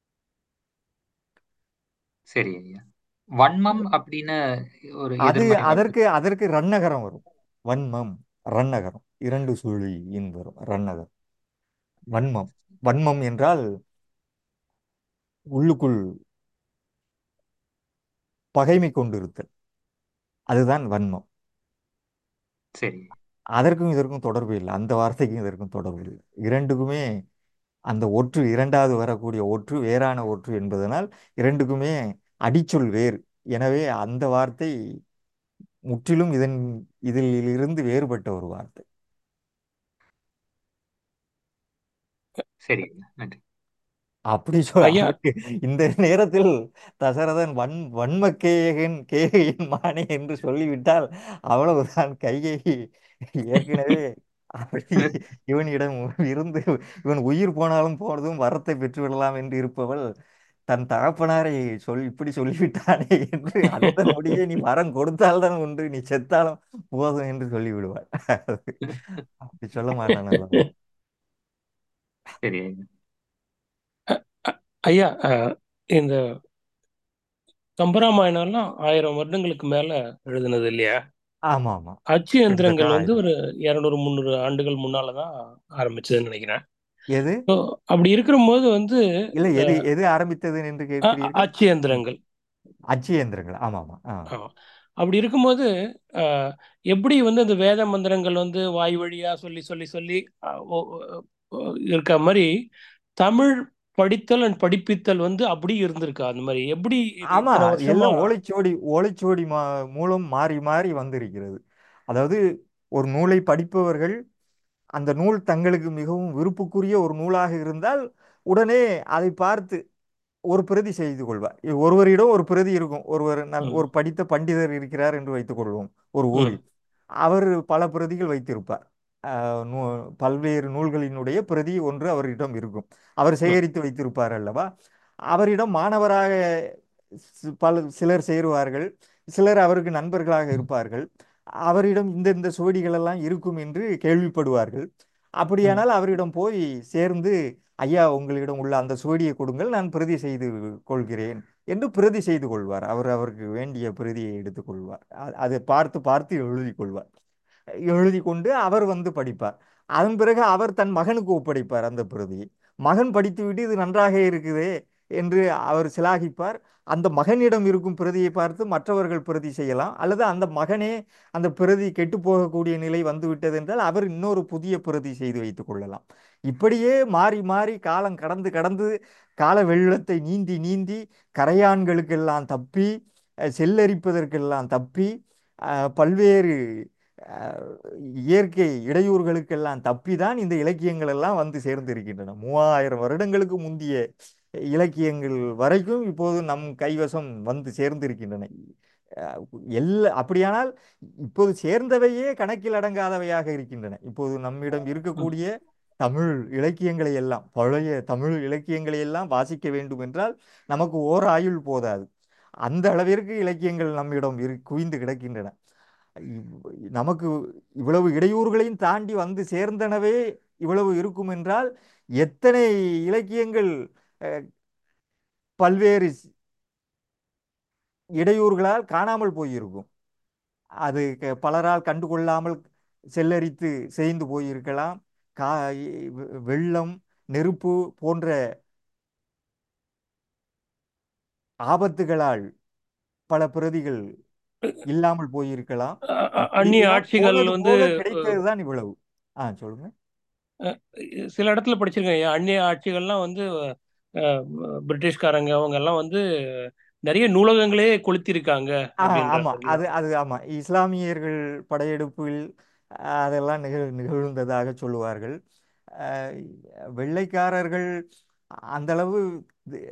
சரி ஐயா வன்மம் அப்படின்னு ஒரு அது எதிர்மறை வார்த்தை அதற்கு அதற்கு ரன்னகரம் வரும் வன்மம் ரன்னகரம் இரண்டு சுழியின் வரும் ரன்னகரம் வன்மம் வன்மம் என்றால் உள்ளுக்குள் பகைமை கொண்டிருத்தல் அதுதான் வன்மம் சரி அதற்கும் இதற்கும் தொடர்பு இல்லை அந்த வார்த்தைக்கும் இதற்கும் தொடர்பு இல்லை இரண்டுக்குமே அந்த ஒற்று இரண்டாவது வரக்கூடிய ஒற்று வேறான ஒற்று என்பதனால் இரண்டுக்குமே அடிச்சொல் வேறு எனவே அந்த வார்த்தை முற்றிலும் இதன் இதில் இருந்து வேறுபட்ட ஒரு வார்த்தை சரி ஐயா நன்றி அப்படி சொல் ஐயா அதற்கு இந்த நேரத்தில் தசரதன் வன் வன்ம கேகன் கேகையின் மானே என்று சொல்லிவிட்டால் அவ்வளவுதான் கைகேயி ஏற்கனவே அப்படி இவனிடம் இருந்து இவன் உயிர் போனாலும் போனதும் வரத்தை பெற்று விடலாம் என்று இருப்பவள் தன் தகப்பனாரை சொல் இப்படி சொல்லிவிட்டானே என்று அடுத்த நொடியே நீ வரம் கொடுத்தால்தான் உண்டு நீ செத்தாலும் போதும் என்று சொல்லிவிடுவாள் அப்படி சொல்ல மாட்டான் அல்லவா சரி ஐயா அ- ஐயா அஹ், இந்த கம்பராமாயணம்லாம் ஆயிரம் வருடங்களுக்கு மேல எழுதுனது இல்லையா ஆமா ஆமா அச்சு கிட்டத்தட்ட எந்திரங்கள் வந்து ஆயிரம் ஒரு இருநூறு முந்நூறு ஆண்டுகள் முன்னால தான் ஆரம்பிச்சதுன்னு நினைக்கிறேன் எது ஸோ அப்படி இருக்கும்போது வந்து இல்ல இந்த எது எது ஆரம்பித்தது என்று அ- அ- கேட்கிறீர்கள் அச்சு எந்திரங்கள் அச்சு இயந்திரங்கள் ஆமா ஆமா ஆ ஆமா. அப்படி இருக்கும்போது அஹ், எப்படி வந்து அந்த வேத மந்திரங்கள் வந்து வாய் வழியா சொல்லி சொல்லி சொல்லி அஹ், ஓ- ஓ- ஓ- இருக்க மாதிரி தமிழ் படித்தல் அண்ட் படிப்பித்தல் வந்து அப்படி இருந்திருக்கா அந்த மாதிரி எப்படி இது ஆமா இத்தனை வருஷமா எல்லாம் ஓலைச்சுவடி ஓலைச்சுவடி மா மூலம் மாறி மாறி வந்திருக்கிறது அதாவது ஒரு நூலை படிப்பவர்கள் அந்த நூல் தங்களுக்கு மிகவும் விருப்புக்குரிய ஒரு நூலாக இருந்தால் உடனே அதை பார்த்து ஒரு பிரதி செய்து கொள்வார் இ- ஒருவரிடம் ஒரு பிரதி இருக்கும் ஒருவர் நல் ம், ஒரு படித்த பண்டிதர் இருக்கிறார் என்று வைத்துக் கொள்வோம் ஒரு ம், ஊரில் அவர் பல பிரதிகள் வைத்திருப்பார் ஆஹ் நூ பல்வேறு நூல்களினுடைய பிரதி ஒன்று அவரிடம் இருக்கும் அவர் ம், சேகரித்து வைத்திருப்பார் அல்லவா அவரிடம் மாணவராக சி- பல சிலர் சேருவார்கள் சிலர் அவருக்கு நண்பர்களாக இருப்பார்கள் அவரிடம் இந்த இந்த சுவடிகள் எல்லாம் இருக்கும் என்று கேள்விப்படுவார்கள் ம், அப்படியானால் அவரிடம் போய் சேர்ந்து ஐயா உங்களிடம் உள்ள அந்த சுவடியை கொடுங்கள் நான் பிரதி செய்து கொள்கிறேன் என்று பிரதி செய்து கொள்வார் அவர் அவருக்கு வேண்டிய பிரதியை எடுத்துக்கொள்வார் அ- அதை பார்த்து பார்த்து எழுதி கொள்வார் எழுதி கொண்டு அவர் வந்து படிப்பார் அதன் பிறகு அவர் தன் மகனுக்கு ஒப்படைப்பார் அந்த பிரதியை மகன் படித்துவிட்டு இது நன்றாக இருக்குதே என்று அவர் சிலாகிப்பார் அந்த மகனிடம் இருக்கும் பிரதியை பார்த்து மற்றவர்கள் பிரதி செய்யலாம் அல்லது அந்த மகனே அந்த பிரதி கெட்டு போகக்கூடிய நிலை வந்துவிட்டது என்றால் அவர் இன்னொரு புதிய பிரதி செய்து வைத்துக் கொள்ளலாம் இப்படியே மாறி மாறி காலம் கடந்து கடந்து கால வெள்ளத்தை நீந்தி நீந்தி கரையான்களுக்கெல்லாம் தப்பி அஹ், செல்லரிப்பதற்கெல்லாம் தப்பி அஹ், பல்வேறு அஹ், இயற்கை இடையூறுகளுக்கெல்லாம் தப்பி தான் இந்த இலக்கியங்கள் எல்லாம் வந்து சேர்ந்திருக்கின்றன மூவாயிரம் வருடங்களுக்கு முந்திய இலக்கியங்கள் வரைக்கும் இப்போது நம் கைவசம் வந்து சேர்ந்திருக்கின்றன அஹ், எல்லா அப்படியானால் இப்போது சேர்ந்தவையே கணக்கில் அடங்காதவையாக இருக்கின்றன இப்போது நம்மிடம் ம். இருக்கக்கூடிய தமிழ் இலக்கியங்களை எல்லாம் பழைய தமிழ் இலக்கியங்களை எல்லாம் வாசிக்க வேண்டும் என்றால் நமக்கு ஓர் ஆயுள் போதாது அந்த அளவிற்கு இலக்கியங்கள் நம்மிடம் இரு குவிந்து கிடக்கின்றன இவ்- நமக்கு இவ்வளவு இடையூறுகளையும் தாண்டி வந்து சேர்ந்தனவே இவ்வளவு இருக்கும் என்றால் எத்தனை இலக்கியங்கள் அஹ், பல்வேறு ஸ்- இடையூறுகளால் காணாமல் போயிருக்கும் அது க- பலரால் கண்டுகொள்ளாமல் செல்லரித்து செய்து போயிருக்கலாம் கா வெ- வெள்ளம் நெருப்பு போன்ற ஆபத்துகளால் பல பிரதிகள் இல்லாமல் போயிருக்கலாம் அ- அ- அந்நிய இப்படியெல்லாம் ஆட்சிகள் போனது வந்து போக கிடைத்தது தான் இவ்வளவு ஆ சொல்லுங்க அஹ், சில இடத்துல படிச்சிருக்கேன் அந்நிய ஆட்சிகள்லாம் வந்து அஹ், பிரிட்டிஷ்காரங்க அவங்க எல்லாம் வந்து நிறைய நூலகங்களே கொளுத்திருக்காங்க ஆ அப்படின்ற ஆமா மாதிரிலாம் அது அது ஆமா இஸ்லாமியர்கள் படையெடுப்பில் அஹ், அதெல்லாம் நிகழ் நிகழ்ந்ததாக சொல்லுவார்கள் அஹ், வெள்ளைக்காரர்கள் அந்த அளவு இது,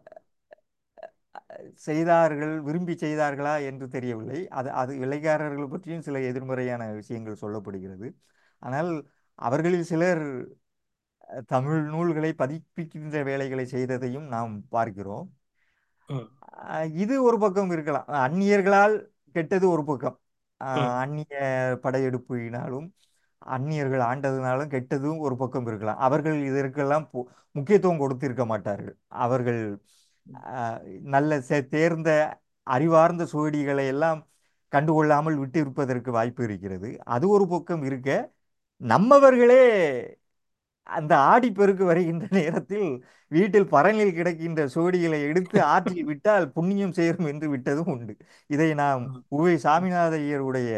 செய்தார்கள் விரும்பி செய்தார்களா என்று தெரியவில்லை அது அது வெள்ளைக்காரர்கள் பற்றியும் சில எதிர்மறையான விஷயங்கள் சொல்லப்படுகிறது ஆனால் அவர்களில் சிலர் அஹ், தமிழ் நூல்களை பதிப்பிக்கின்ற வேலைகளை செய்ததையும் நாம் பார்க்கிறோம் ம், அஹ், இது ஒரு பக்கம் இருக்கலாம் அந்நியர்களால் கெட்டது ஒரு பக்கம் அஹ், ம், அந்நிய படையெடுப்பினாலும் அந்நியர்கள் ஆண்டதுனாலும் கெட்டதும் ஒரு பக்கம் இருக்கலாம் அவர்கள் இதற்கெல்லாம் பு- முக்கியத்துவம் கொடுத்திருக்க மாட்டார்கள் அவர்கள் அஹ், நல்ல சே- தேர்ந்த அறிவார்ந்த சுவடிகளை எல்லாம் கண்டுகொள்ளாமல் விட்டு இருப்பதற்கு வாய்ப்பு இருக்கிறது அது ஒரு பக்கம் இருக்க நம்மவர்களே அந்த ஆடிப்பெருக்கு வருகின்ற நேரத்தில் வீட்டில் பரணில் கிடக்கின்ற சுவடிகளை எடுத்து ஆற்றில் விட்டால் புண்ணியம் சேரும் என்று விட்டதும் உண்டு இதை நாம் ம், உவை சாமிநாத ஐயருடைய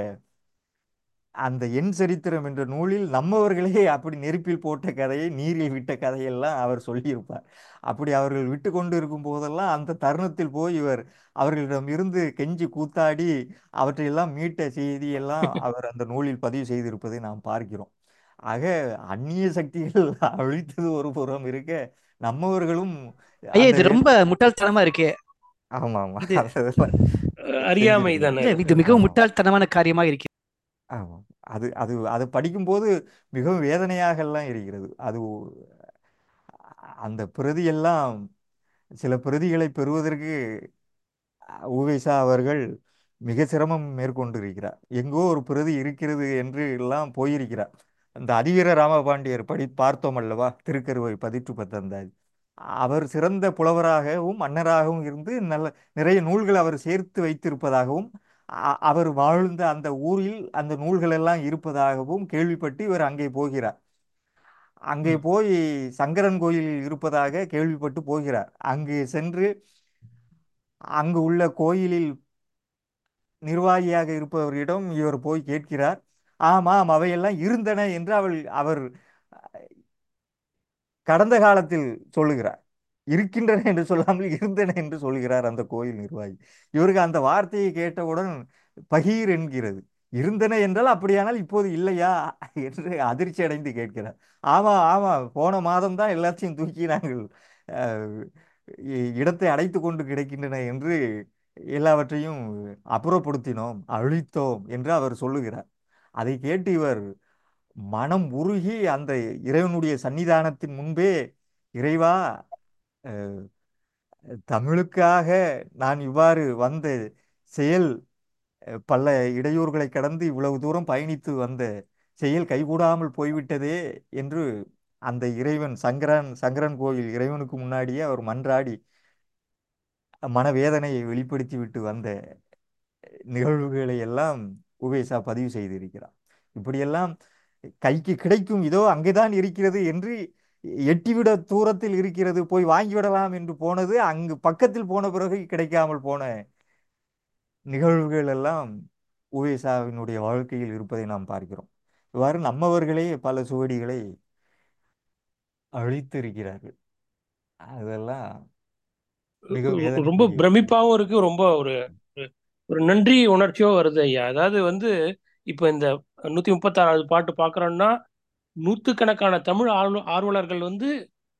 அந்த என் சரித்திரம் என்ற நூலில் நம்மவர்களே அப்படி நெருப்பில் போட்ட கதையை நீரில் விட்ட கதையெல்லாம் அவர் சொல்லியிருப்பார் அப்படி அவர்கள் விட்டு கொண்டு இருக்கும் போதெல்லாம் அந்த தருணத்தில் போய் இவர் அவர்களிடம் இருந்து கெஞ்சி கூத்தாடி அவற்றையெல்லாம் மீட்ட செய்தியெல்லாம் அவர் அந்த நூலில் பதிவு செய்திருப்பதை நாம் பார்க்கிறோம் ஆக அந்நிய சக்திகள் அழித்தது ஒரு புறம் இருக்க நம்மவர்களும் ஐயா அந்த இது வே- ரொம்ப முட்டாள்தனமா இருக்கு ஆமா ஆமா இது அதெல்லாம் அஹ், அறியாமை செஞ்சிருக்கிறார் தானே இல்ல இது இது மிகவும் ஆமா முட்டாள்தனமான காரியமா இருக்கு ஆமா அது அது அது படிக்கும்போது மிகவும் வேதனையாக எல்லாம் இருக்கிறது அது ஒ- அந்த பிரதி எல்லாம் சில பிரதிகளை பெறுவதற்கு உவேசா அவர்கள் மிக சிரமம் மேற்கொண்டிருக்கிறார் எங்கோ ஒரு பிரதி இருக்கிறது என்று எல்லாம் போயிருக்கிறார் அந்த அதிவீர ராமபாண்டியர் படி பார்த்தோம் அல்லவா திருக்கருவை பதிற்று பத்தந்தாதி அவர் சிறந்த புலவராகவும் மன்னராகவும் இருந்து நல்ல நிறைய நூல்கள் அவர் சேர்த்து வைத்திருப்பதாகவும் அ- அவர் வாழ்ந்த அந்த ஊரில் அந்த நூல்கள் எல்லாம் இருப்பதாகவும் கேள்விப்பட்டு இவர் அங்கே போகிறார் அங்கே ம், போய் சங்கரன் கோயில் இருப்பதாக கேள்விப்பட்டு போகிறார் அங்கு சென்று அங்கு உள்ள கோயிலில் நிர்வாகியாக இருப்பவரிடம் இவர் போய் கேட்கிறார் ஆமாம் அவையெல்லாம் இருந்தன என்று அவள் அவர் கடந்த காலத்தில் சொல்லுகிறார் இருக்கின்றன என்று சொல்லாமல் இருந்தன என்று சொல்கிறார் அந்த கோயில் நிர்வாகி இவருக்கு அந்த வார்த்தையை கேட்டவுடன் பகீர் என்கிறது இருந்தன என்றால் அப்படியானால் இப்போது இல்லையா என்று அதிர்ச்சி அடைந்து கேட்கிறார் ஆமா ஆமா போன மாதம் தான் எல்லாத்தையும் தூக்கி நாங்கள் அஹ், இ- இடத்தை அடைத்து கொண்டு கிடக்கின்றன என்று எல்லாவற்றையும் அப்புறப்படுத்தினோம் அழித்தோம் என்று அவர் சொல்லுகிறார் அதை கேட்டு இவர் மனம் உருகி அந்த இறைவனுடைய சன்னிதானத்தின் முன்பே இறைவா அஹ், தமிழுக்காக நான் இவ்வாறு வந்த செயல் அஹ், பல இடையூறுகளை கடந்து இவ்வளவு தூரம் பயணித்து வந்த செயல் கைகூடாமல் போய்விட்டதே என்று அந்த இறைவன் சங்கரன் சங்கரன் கோயில் இறைவனுக்கு முன்னாடியே அவர் மன்றாடி மனவேதனையை வெளிப்படுத்தி விட்டு வந்த நிகழ்வுகளை எல்லாம் உவேசா பதிவு செய்திருக்கிறார் இப்படியெல்லாம் கைக்கு கிடைக்கும் இதோ அங்கேதான் இருக்கிறது என்று எட்டிவிட தூரத்தில் இருக்கிறது போய் வாங்கிவிடலாம் என்று போனது அங்கு பக்கத்தில் போன பிறகு கிடைக்காமல் போன நிகழ்வுகள் எல்லாம் உவேசாவினுடைய வாழ்க்கையில் இருப்பதை நாம் பார்க்கிறோம் இவ்வாறு நம்மவர்களே பல சுவடிகளை அழித்திருக்கிறார்கள் அதெல்லாம் மிக ரொம்ப வேதனைக்குரிய விஷயம் பிரமிப்பாவும் இருக்கு ரொம்ப ஒரு ஒரு- ஒரு நன்றி உணர்ச்சியோ வருது ஐயா அதாவது வந்து இப்போ இந்த நூத்தி முப்பத்தாறாவது பாட்டு பார்க்கறோம்னா நூற்றுக்கணக்கான தமிழ் ஆர்வ ஆர்வலர்கள் வந்து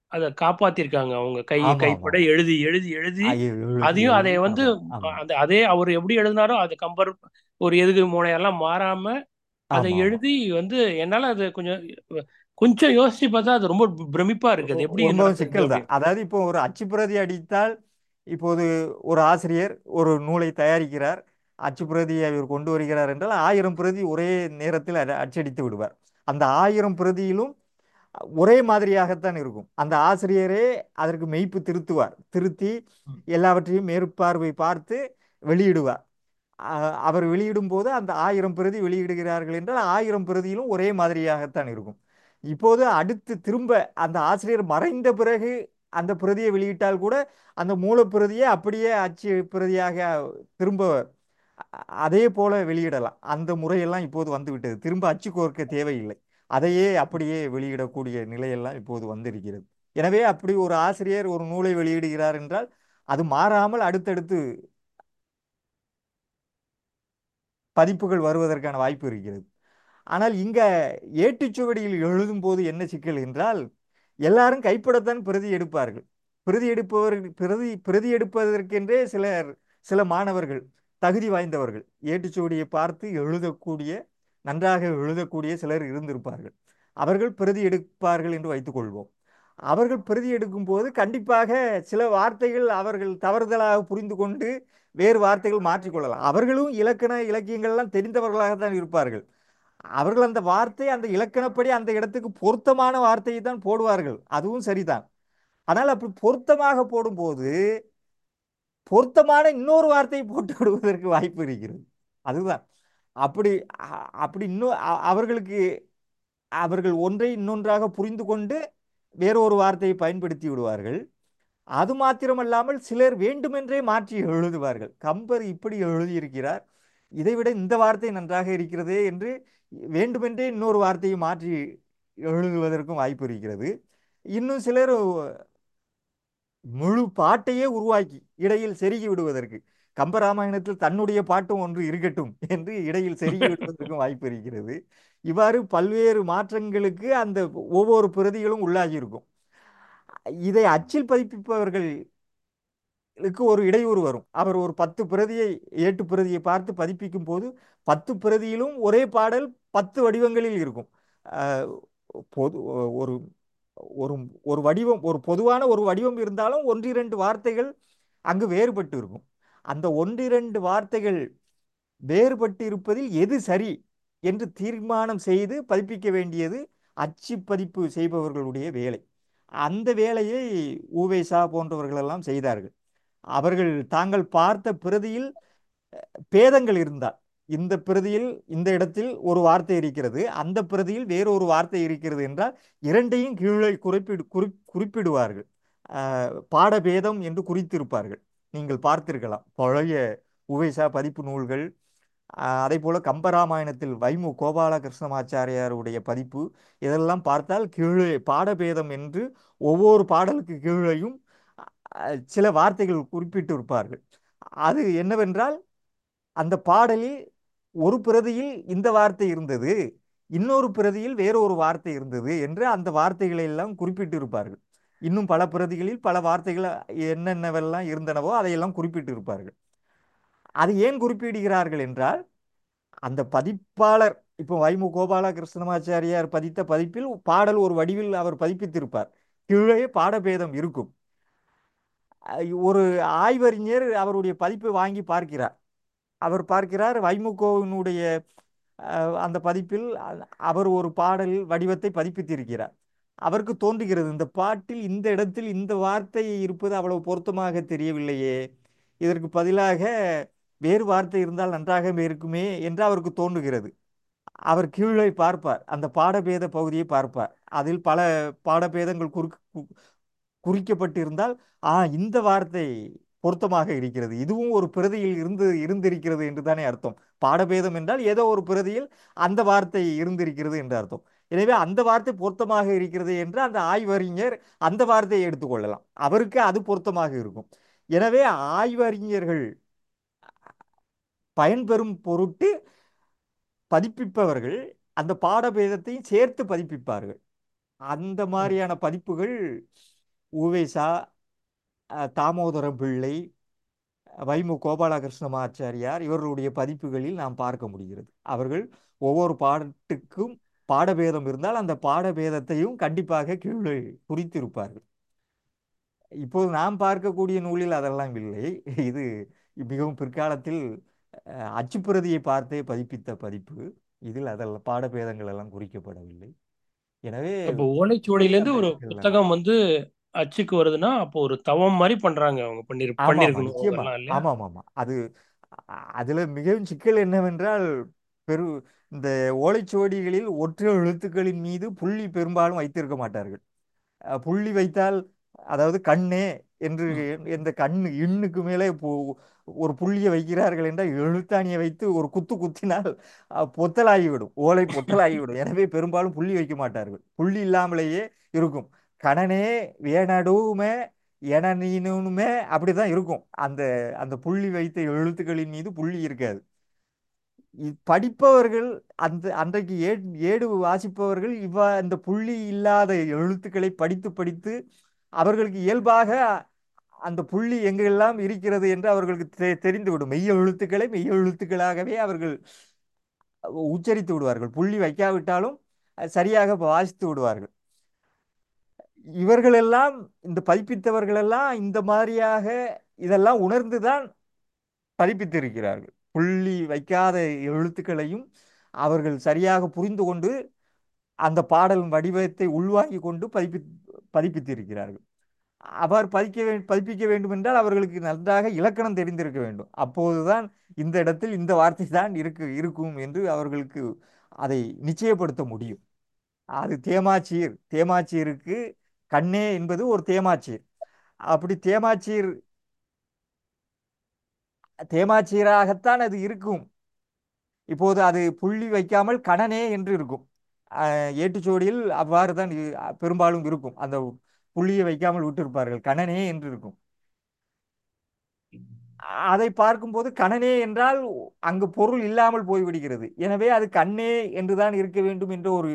அதை காப்பாத்திருக்காங்க அவங்க கை ஆமா ஆமா கைப்பட எழுதி எழுதி எழுதி ஐயோ, எழுதி அதையும் அதை எழுதி வந்து ஆமா ஆமா அந்த அதே அவர் எப்படி எழுதினாரோ அது கம்பர் ஒரு எதுகு மூனையெல்லாம் மாறாம அதை ஆமா ஆமா எழுதி வந்து என்னால அது கொஞ்சம் கொஞ்சம் யோசிச்சு பார்த்தா அது ரொம்ப பிரமிப்பா இருக்கு அது ரொ- எப்படி ரொம்பவும் நடந்தது சிக்கல் தான் அப்படின்னு அதாவது இப்போ ஒரு அச்சுப்பிரதி அடித்தால் இப்போது ஒரு ஆசிரியர் ஒரு நூலை தயாரிக்கிறார் அச்சுப்பிரதியை அவர் கொண்டு வருகிறார் என்றால் ஆயிரம் பிரதி ஒரே நேரத்தில் அட- அச்சடித்து விடுவார் அந்த ஆயிரம் பிரதியிலும் ஒரே மாதிரியாகத்தான் இருக்கும் அந்த ஆசிரியரே அதற்கு மெய்ப்பு திருத்துவார் திருத்தி ம். எல்லாவற்றையும் மேற்பார்வை பார்த்து வெளியிடுவார் அ- அவர் வெளியிடும் போது அந்த ஆயிரம் பிரதி வெளியிடுகிறார்கள் என்றால் ஆயிரம் பிரதியிலும் ஒரே மாதிரியாகத்தான் இருக்கும் இப்போது அடுத்து திரும்ப அந்த ஆசிரியர் மறைந்த பிறகு அந்த பிரதியை வெளியிட்டால் கூட அந்த மூலப்பிரதியை அப்படியே அச்சு பிரதியாக திரும்ப அ- அதே போல வெளியிடலாம் அந்த முறையெல்லாம் இப்போது வந்துவிட்டது திரும்ப அச்சு கோர்க்க தேவையில்லை அதையே அப்படியே வெளியிடக்கூடிய நிலையெல்லாம் இப்போது வந்திருக்கிறது எனவே அப்படி ஒரு ஆசிரியர் ஒரு நூலை வெளியிடுகிறார் என்றால் அது மாறாமல் அடுத்தடுத்து பதிப்புகள் வருவதற்கான வாய்ப்பு இருக்கிறது ஆனால் இங்க ஏட்டுச்சுவடியில் எழுதும்போது என்ன சிக்கல் என்றால் எல்லாரும் கைப்படத்தான் பிரதி எடுப்பார்கள் பிரதி எடுப்பவர்கள் பிரதி பிரதி எடுப்பதற்கென்றே சிலர் சில மாணவர்கள் தகுதி வாய்ந்தவர்கள் ஏட்டுச்சுவடியை பார்த்து எழுதக்கூடிய நன்றாக எழுதக்கூடிய சிலர் இருந்திருப்பார்கள் அவர்கள் பிரதி எடுப்பார்கள் என்று வைத்துக்கொள்வோம் அவர்கள் பிரதி எடுக்கும்போது கண்டிப்பாக சில வார்த்தைகள் அவர்கள் தவறுதலாக புரிந்து கொண்டு வேறு வார்த்தைகள் மாற்றிக்கொள்ளலாம் அவர்களும் இலக்கண இலக்கியங்கள்லாம் தெரிந்தவர்களாகத்தான் இருப்பார்கள் அவர்கள் அந்த வார்த்தை அந்த இலக்கணப்படி அந்த இடத்துக்கு பொருத்தமான வார்த்தையை தான் போடுவார்கள் அதுவும் சரிதான் ஆனால் அப்படி பொருத்தமாக போடும்போது பொருத்தமான இன்னொரு வார்த்தையை போட்டு விடுவதற்கு வாய்ப்பு இருக்கிறது அதுதான் அப்படி அ- அப்படி இன்னும் அ- அவர்களுக்கு அவர்கள் ஒன்றை இன்னொன்றாக புரிந்து கொண்டு வேறொரு வார்த்தையை பயன்படுத்தி விடுவார்கள் அது மாத்திரமல்லாமல் சிலர் வேண்டுமென்றே மாற்றி எழுதுவார்கள் கம்பர் இப்படி எழுதியிருக்கிறார் இதைவிட இந்த வார்த்தை நன்றாக இருக்கிறதே என்று வேண்டுமென்றே இன்னொரு வார்த்தையை மாற்றி எழுதுவதற்கும் வாய்ப்பு இருக்கிறது இன்னும் சிலர் முழு பாட்டையே உருவாக்கி இடையில் செருகி விடுவதற்கு கம்பராமாயணத்தில் தன்னுடைய பாட்டும் ஒன்று இருக்கட்டும் என்று இடையில் செருகி விடுவதற்கும் வாய்ப்பு இருக்கிறது இவ்வாறு பல்வேறு மாற்றங்களுக்கு அந்த ஒவ்வொரு பிரதிகளும் உள்ளாகி இருக்கும் இதை அச்சில் பதிப்பிப்பவர்கள் க்கு ஒரு இடையூறு வரும் அவர் ஒரு பத்து பிரதியை ஏட்டு பிரதியை பார்த்து பதிப்பிக்கும் போது பத்து பிரதியிலும் ஒரே பாடல் பத்து வடிவங்களில் இருக்கும் அஹ் பொது ஒரு ஒரு ஒரு வடிவம் ஒரு பொதுவான ஒரு வடிவம் இருந்தாலும் ஒன்றிரண்டு வார்த்தைகள் அங்கு வேறுபட்டு இருக்கும் அந்த ஒன்றிரண்டு வார்த்தைகள் வேறுபட்டு இருப்பதில் எது சரி என்று தீர்மானம் செய்து பதிப்பிக்க வேண்டியது அச்சு பதிப்பு செய்பவர்களுடைய வேலை அந்த வேலையை ஊவேசா போன்றவர்களெல்லாம் செய்தார்கள் அவர்கள் தாங்கள் பார்த்த பிரதியில் பேதங்கள் இருந்தால் இந்த பிரதியில் இந்த இடத்தில் ஒரு வார்த்தை இருக்கிறது அந்த பிரதியில் வேறொரு வார்த்தை இருக்கிறது என்றால் இரண்டையும் கீழே குறிப்பிடு குறி குறிப்பிடுவார்கள் அஹ், பாடபேதம் என்று குறித்திருப்பார்கள் நீங்கள் பார்த்திருக்கலாம் பழைய உவேசா பதிப்பு நூல்கள் அஹ், அதே போல கம்பராமாயணத்தில் வைமு கோபால கிருஷ்ணமாச்சாரியாருடைய பதிப்பு இதெல்லாம் பார்த்தால் கீழே பாடபேதம் என்று ஒவ்வொரு பாடலுக்கு கீழேயும் அஹ், சில வார்த்தைகள் குறிப்பிட்டு இருப்பார்கள் அது என்னவென்றால் அந்த பாடலில் ஒரு பிரதியில் இந்த வார்த்தை இருந்தது இன்னொரு பிரதியில் வேறொரு வார்த்தை இருந்தது என்று அந்த வார்த்தைகளை எல்லாம் குறிப்பிட்டு இருப்பார்கள் இன்னும் பல பிரதிகளில் பல வார்த்தைகள் என்னென்னவெல்லாம் இருந்தனவோ அதையெல்லாம் குறிப்பிட்டு இருப்பார்கள் அது ஏன் குறிப்பிடுகிறார்கள் என்றால் அந்த பதிப்பாளர் இப்போ வைமு கோபால கிருஷ்ணமாச்சாரியார் பதித்த பதிப்பில் பாடல் ஒரு வடிவில் அவர் பதிப்பித்திருப்பார் கீழே பாடபேதம் இருக்கும் அஹ் ஒரு ஆய்வறிஞர் அவருடைய பதிப்பை வாங்கி பார்க்கிறார் அவர் பார்க்கிறார் வைமுகோவினுடைய அஹ், அந்த பதிப்பில் அ- அவர் ஒரு பாடல் வடிவத்தை பதிப்பித்திருக்கிறார் அவருக்கு தோன்றுகிறது இந்த பாட்டில் இந்த இடத்தில் இந்த வார்த்தை இருப்பது அவ்வளவு பொருத்தமாக தெரியவில்லையே இதற்கு பதிலாக வேறு வார்த்தை இருந்தால் நன்றாக இருக்குமே என்று அவருக்கு தோன்றுகிறது அவர் கீழே பார்ப்பார் அந்த பாடபேத பகுதியை பார்ப்பார் அதில் பல பாடபேதங்கள் குறுக்கு கு- குறிக்கப்பட்டிருந்தால் ஆ இந்த வார்த்தை பொருத்தமாக இருக்கிறது இதுவும் ஒரு பிரதியில் இருந்து இருந்திருக்கிறது என்று தானே அர்த்தம் பாடபேதம் என்றால் ஏதோ ஒரு பிரதியில் அந்த வார்த்தை இருந்திருக்கிறது என்று அர்த்தம் எனவே அந்த வார்த்தை பொருத்தமாக இருக்கிறது என்று அந்த ஆய்வறிஞர் அந்த வார்த்தையை எடுத்துக்கொள்ளலாம் அவருக்கு அது பொருத்தமாக இருக்கும் எனவே ஆய்வறிஞர்கள் பயன்பெறும் பொருட்டு பதிப்பிப்பவர்கள் அந்த பாடபேதத்தையும் சேர்த்து பதிப்பிப்பார்கள் அந்த மாதிரியான பதிப்புகள் உவேசா அஹ், தாமோதரம் பிள்ளை வைமு கோபாலகிருஷ்ணமாச்சாரியார் இவர்களுடைய பதிப்புகளில் நாம் பார்க்க முடிகிறது அவர்கள் ஒவ்வொரு பாட்டுக்கும் பாடபேதம் இருந்தால் அந்த பாடபேதத்தையும் கண்டிப்பாக கீழே குறித்திருப்பார்கள் இப்போது நாம் பார்க்கக்கூடிய நூலில் அதெல்லாம் இல்லை இது மிகவும் பிற்காலத்தில் அஹ், அச்சுப்பிரதியை பார்த்தே பதிப்பித்த பதிப்பு இதில் அதெல்லாம் பாடபேதங்கள் எல்லாம் குறிக்கப்படவில்லை எனவே அப்போ ஓலைச்சுவடியிலேருந்து அந்த ஒரு சிக்கல் தான் புத்தகம் வந்து அச்சுக்கு வருதுன்னா அப்போ ஒரு தவம் மாதிரி பண்றாங்க அவங்க பண்ணிரு ஆமாம் ஆமாம் பண்ணியிருக்கணும் நிச்சயமா அதெல்லாம் இல்லையா ஆமாம் ஆமாம் அது அ- அதுல மிகவும் சிக்கல் என்னவென்றால் பெரு இந்த ஓலைச்சுவடிகளில் ஒற்றை எழுத்துக்களின் மீது புள்ளி பெரும்பாலும் வைத்திருக்க மாட்டார்கள் அஹ் புள்ளி வைத்தால் அதாவது கண்ணே என்று ம். இந்த கண்ணு இண்ணுக்கு மேலே இப்போ ஒரு புள்ளியை வைக்கிறார்கள் என்றால் எழுத்தாணியை வைத்து ஒரு குத்து குத்தினால் அஹ், பொத்தலாகிவிடும் ஓலை பொத்தலாகிவிடும் எனவே பெரும்பாலும் புள்ளி வைக்க மாட்டார்கள் புள்ளி இல்லாமலேயே இருக்கும் கணனே வேணடுமே என நீனுமே அப்படிதான் இருக்கும் அந்த அந்த புள்ளி வைத்த எழுத்துக்களின் மீது புள்ளி இருக்காது இ- படிப்பவர்கள் அந்த அன்றைக்கு ஏ ஏடு வாசிப்பவர்கள் இவ்வா இந்த புள்ளி இல்லாத எழுத்துக்களை படித்து படித்து அவர்களுக்கு இயல்பாக அந்த புள்ளி எங்கெல்லாம் இருக்கிறது என்று அவர்களுக்கு தெ தெரிந்துவிடும் மெய் எழுத்துக்களை மெய் எழுத்துக்களாகவே அவர்கள் உச்சரித்து விடுவார்கள் புள்ளி வைக்காவிட்டாலும் அஹ், சரியாக வாசித்து விடுவார்கள் இவர்களெல்லாம் இந்த பதிப்பித்தவர்களெல்லாம் இந்த மாதிரியாக இதெல்லாம் உணர்ந்துதான் பதிப்பித்திருக்கிறார்கள் புள்ளி வைக்காத எழுத்துக்களையும் அவர்கள் சரியாக புரிந்து கொண்டு அந்த பாடல் வடிவத்தை உள்வாங்கி கொண்டு பதிப்பி பதிப்பித்திருக்கிறார்கள் அவ்வாறு பதிக்க வே பதிப்பிக்க வேண்டும் என்றால் அவர்களுக்கு நன்றாக இலக்கணம் தெரிந்திருக்க வேண்டும் அப்போதுதான் இந்த இடத்தில் இந்த வார்த்தை தான் இருக்கு இருக்கும் என்று அவர்களுக்கு அதை நிச்சயப்படுத்த முடியும் அது தேமாச்சீர் தேமாச்சீருக்கு கண்ணே என்பது ஒரு தேமாச்சீர் அப்படி தேமாச்சீர் தேமாச்சீராகத்தான் அது இருக்கும் இப்போது அது புள்ளி வைக்காமல் கணனே என்று இருக்கும் அஹ் ஏட்டுச்சுவடியில் அவ்வாறு தான் இ- பெரும்பாலும் இருக்கும் அந்த புள்ளியை வைக்காமல் விட்டிருப்பார்கள் கணனே என்று இருக்கும் அதை பார்க்கும்போது கணனே என்றால் அங்கு பொருள் இல்லாமல் போய்விடுகிறது எனவே அது கண்ணே என்றுதான் இருக்க வேண்டும் என்ற ஒரு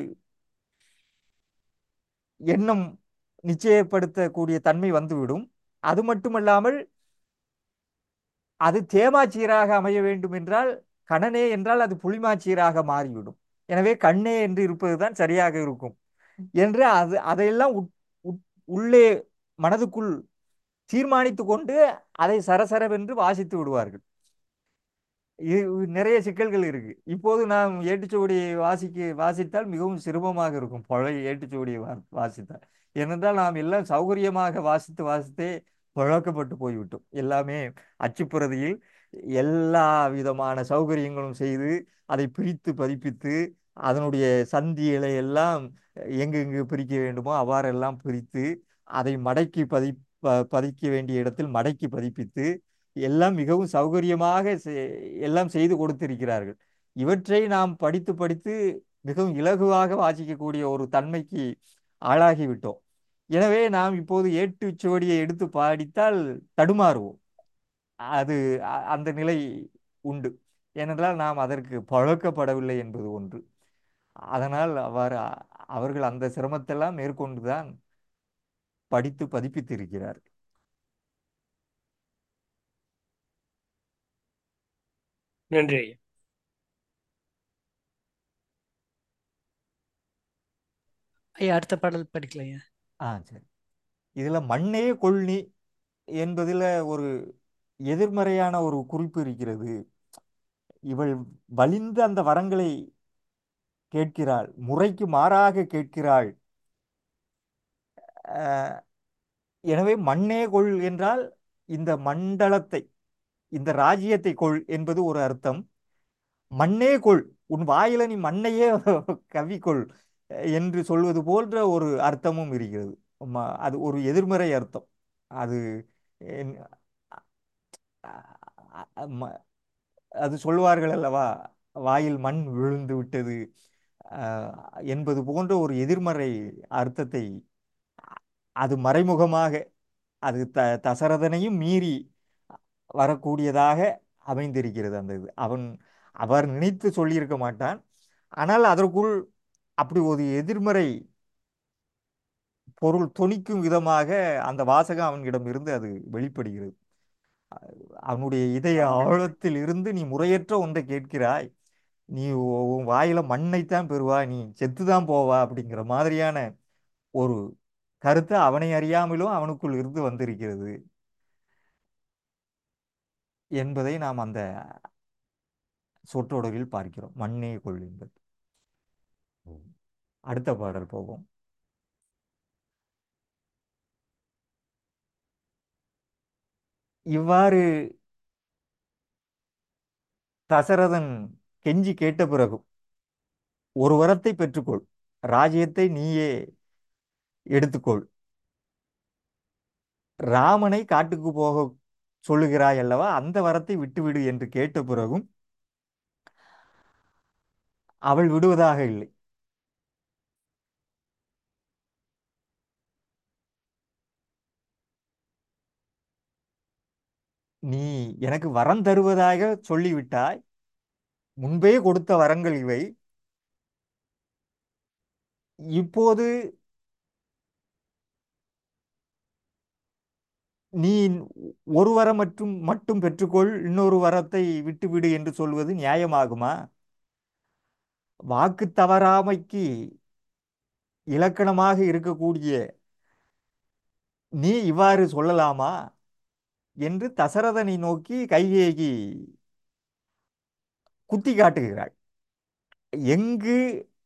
எண்ணம் நிச்சயப்படுத்தக்கூடிய தன்மை வந்துவிடும் அது மட்டுமல்லாமல் அது தேமாச்சீராக அமைய வேண்டும் என்றால் கணனே என்றால் அது புளிமாச்சீராக மாறிவிடும் எனவே கண்ணே என்று இருப்பதுதான் சரியாக இருக்கும் என்று அது அதையெல்லாம் உட்- உட்- உள்ளே மனதுக்குள் தீர்மானித்து கொண்டு அதை சரசரவென்று வாசித்து விடுவார்கள் இது நிறைய சிக்கல்கள் இருக்கு இப்போது நாம் ஏட்டுச்சுவடியை வாசிக்க வாசித்தால் மிகவும் சிரமமாக இருக்கும் பழைய ஏட்டுச்சுவடியை வா வாசித்தால் ஏனென்றால் நாம் எல்லாம் சௌகரியமாக வாசித்து வாசித்தே பழக்கப்பட்டு போய்விட்டோம் எல்லாமே அச்சுப்பிரதியில் எல்லா விதமான சௌகரியங்களும் செய்து அதை பிரித்து பதிப்பித்து அதனுடைய சந்திகளை எல்லாம் எங்கெங்கு பிரிக்க வேண்டுமோ அவ்வாறெல்லாம் பிரித்து அதை மடக்கி பதி ப- பதிக்க வேண்டிய இடத்தில் மடக்கி பதிப்பித்து எல்லாம் மிகவும் சௌகரியமாக செ- எல்லாம் செய்து கொடுத்திருக்கிறார்கள் இவற்றை நாம் படித்து படித்து மிகவும் இலகுவாக வாசிக்கக்கூடிய ஒரு தன்மைக்கு ஆளாகிவிட்டோம் எனவே நாம் இப்போது ஏட்டுச் சுவடியை எடுத்து படித்தால் தடுமாறுவோம் அது அ- அந்த நிலை உண்டு ஏனென்றால் நாம் அதற்கு பழக்கப்படவில்லை என்பது ஒன்று அதனால் அவ்வாறு அ- அவர்கள் அந்த சிரமத்தெல்லாம் மேற்கொண்டுதான் படித்து பதிப்பித்திருக்கிறார் நன்றி ஐயா ஐயா அடுத்த பாடல் படிக்கலாம் ஐயா ஆ சரி இதில் மண்ணே கொள்னி என்பதில் ஒரு எதிர்மறையான ஒரு குறிப்பு இருக்கிறது இவள் வலிந்து அந்த வரங்களை கேட்கிறாள் முறைக்கு மாறாக கேட்கிறாள் அஹ், எனவே மண்ணே கொள் என்றால் இந்த மண்டலத்தை இந்த ராஜ்யத்தை கொள் என்பது ஒரு அர்த்தம் மண்ணே கொள் உன் வாயில நீ மண்ணையே கவ்விக்கொள் என்று சொல்வது போன்ற ஒரு அர்த்தமும் இருக்கிறது ம- அது ஒரு எதிர்மறை அர்த்தம் அது என்- அ- அ- ம- அது சொல்வார்கள் அல்லவா வாயில் மண் விழுந்து விட்டது அஹ், என்பது போன்ற ஒரு எதிர்மறை அர்த்தத்தை அது மறைமுகமாக அது த தசரதனையும் மீறி வரக்கூடியதாக அமைந்திருக்கிறது அந்த இது அவன் அவர் நினைத்து சொல்லியிருக்க மாட்டான் ஆனால் அதற்குள் அப்படி ஒரு எதிர்மறை பொருள் தொனிக்கும் விதமாக அந்த வாசகம் அவனிடம் இருந்து அது வெளிப்படுகிறது அவனுடைய இதய ஆழத்தில் இருந்து நீ முறையற்ற ஒன்றை கேட்கிறாய் நீ உ- உன் வாயில மண்ணைத்தான் பெறுவாய் நீ செத்துதான் போவா அப்படிங்கிற மாதிரியான ஒரு கருத்து அவனை அறியாமலும் அவனுக்குள் இருந்து வந்திருக்கிறது என்பதை நாம் அந்த சொற்றொடரில் பார்க்கிறோம் மண்ணே கொள் என்பது அடுத்த பாடல் போவோம் இவ்வாறு தசரதன் கெஞ்சி கேட்ட பிறகும் ஒரு வரத்தை பெற்றுக்கொள் ராஜ்யத்தை நீயே எடுத்துக்கொள் ராமனை காட்டுக்கு போக சொல்லுகிறாய் அல்லவா அந்த வரத்தை விட்டுவிடு என்று கேட்ட பிறகும் அவள் விடுவதாக இல்லை நீ எனக்கு வரம் தருவதாக சொல்லிவிட்டாய் முன்பே கொடுத்த வரங்கள் இவை இப்போது நீ ஒரு வரம் மற்றும் மட்டும் பெற்றுக்கொள் இன்னொரு வரத்தை விட்டுவிடு என்று சொல்வது நியாயமாகுமா வாக்கு தவறாமைக்கு இலக்கணமாக இருக்கக்கூடிய நீ இவ்வாறு சொல்லலாமா என்று தசரதனை நோக்கி கைகேயி குத்தி காட்டுகிறாள் எங்கு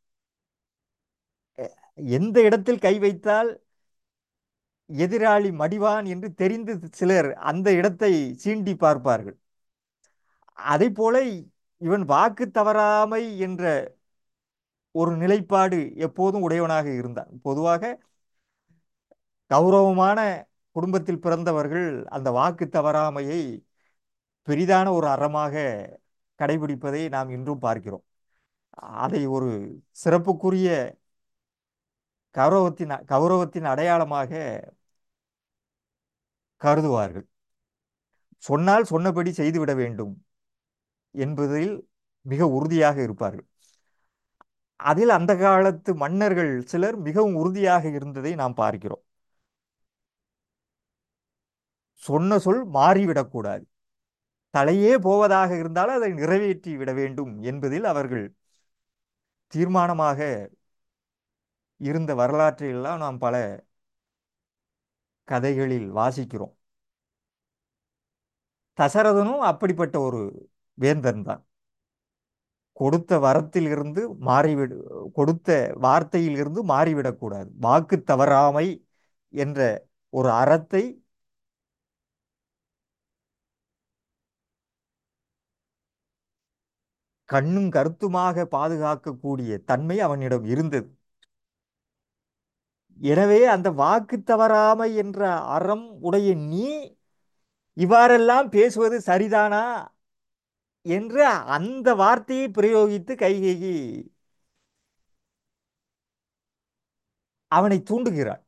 எந்த இடத்தில் கை வைத்தால் எதிராளி மடிவான் என்று தெரிந்து சிலர் அந்த இடத்தை சீண்டி பார்ப்பார்கள் அதை போல இவன் வாக்கு தவறாமை என்ற ஒரு நிலைப்பாடு எப்போதும் உடையவனாக இருந்தான் பொதுவாக கௌரவமான குடும்பத்தில் பிறந்தவர்கள் அந்த வாக்கு தவறாமையை பெரிதான ஒரு அறமாக கடைபிடிப்பதை நாம் இன்றும் பார்க்கிறோம் அதை ஒரு சிறப்புக்குரிய கௌரவத்தின் கௌரவத்தின் அடையாளமாக கருதுவார்கள் சொன்னால் சொன்னபடி செய்துவிட வேண்டும் என்பதில் மிக உறுதியாக இருப்பார்கள் அதில் அந்த காலத்து மன்னர்கள் சிலர் மிகவும் உறுதியாக இருந்ததை நாம் பார்க்கிறோம் சொன்ன சொல் மாறிவிடக்கூடாது தலையே போவதாக இருந்தால் அதை நிறைவேற்றி விட வேண்டும் என்பதில் அவர்கள் தீர்மானமாக இருந்த வரலாற்றை எல்லாம் நாம் பல கதைகளில் வாசிக்கிறோம் தசரதனும் அப்படிப்பட்ட ஒரு வேந்தன் தான் கொடுத்த வரத்தில் இருந்து மாறிவிடு கொடுத்த வார்த்தையில் இருந்து மாறிவிடக்கூடாது வாக்கு தவறாமை என்ற ஒரு அறத்தை கண்ணும் கருத்துமாக பாதுகாக்கக்கூடிய தன்மை அவனிடம் இருந்தது எனவே அந்த வாக்கு தவறாமை என்ற அறம் உடைய நீ இவ்வாறெல்லாம் பேசுவது சரிதானா என்று அந்த வார்த்தையை பிரயோகித்து கைகேயி அவனை தூண்டுகிறாள்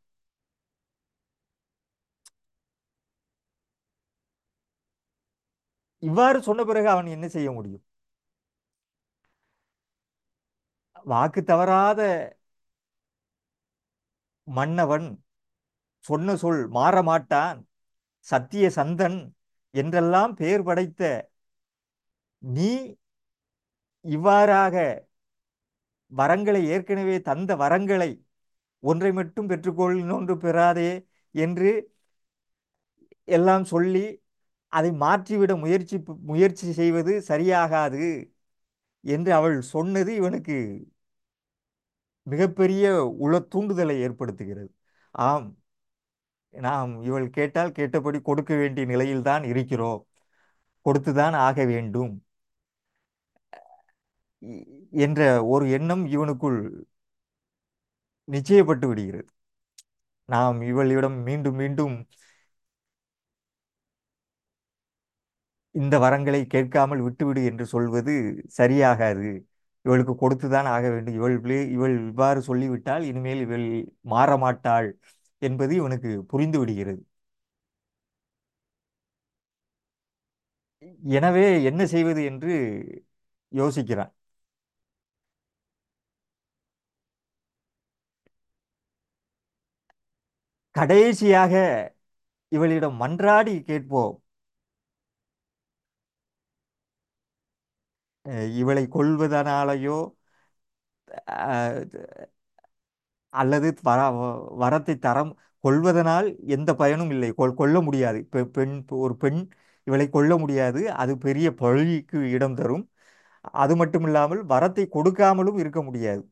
இவ்வாறு சொன்ன பிறகு அவன் என்ன செய்ய முடியும் வாக்கு தவறாத மன்னவன் சொன்ன சொல் மாறமாட்டான் சத்திய சந்தன் என்றெல்லாம் பெயர் படைத்த நீ இவ்வாறாக வரங்களை ஏற்கனவே தந்த வரங்களை ஒன்றை மட்டும் பெற்றுக்கொள் இன்னொன்று பெறாதே என்று எல்லாம் சொல்லி அதை மாற்றிவிட முயற்சி முயற்சி செய்வது சரியாகாது என்று அவள் சொன்னது இவனுக்கு மிகப்பெரிய உள தூண்டுதலை ஏற்படுத்துகிறது ஆம் நாம் இவள் கேட்டால் கேட்டபடி கொடுக்க வேண்டிய நிலையில்தான் இருக்கிறோம் கொடுத்துதான் ஆக வேண்டும் இ- என்ற ஒரு எண்ணம் இவனுக்குள் நிச்சயப்பட்டு விடுகிறது நாம் இவளிடம் மீண்டும் மீண்டும் இந்த வரங்களை கேட்காமல் விட்டுவிடு என்று சொல்வது சரியாகாது இவளுக்கு கொடுத்துதான் ஆக வேண்டும் இவள் வி- இவள் இவ்வாறு சொல்லிவிட்டால் இனிமேல் இவள் மாற மாட்டாள் என்பது இவனுக்கு புரிந்து விடுகிறது எனவே என்ன செய்வது என்று யோசிக்கிறான் கடைசியாக இவளிடம் மன்றாடி கேட்போம் அஹ் இவளை கொள்வதனாலேயோ அஹ், அல்லது வர வரத்தை தரம் கொள்வதனால் எந்த பயனும் இல்லை கொல் கொல்ல முடியாது பெ- பெண் ஒரு பெண் இவளை கொல்ல முடியாது அது பெரிய பழிக்கு இடம் தரும் அது மட்டும் இல்லாமல் வரத்தை கொடுக்காமலும் இருக்க முடியாது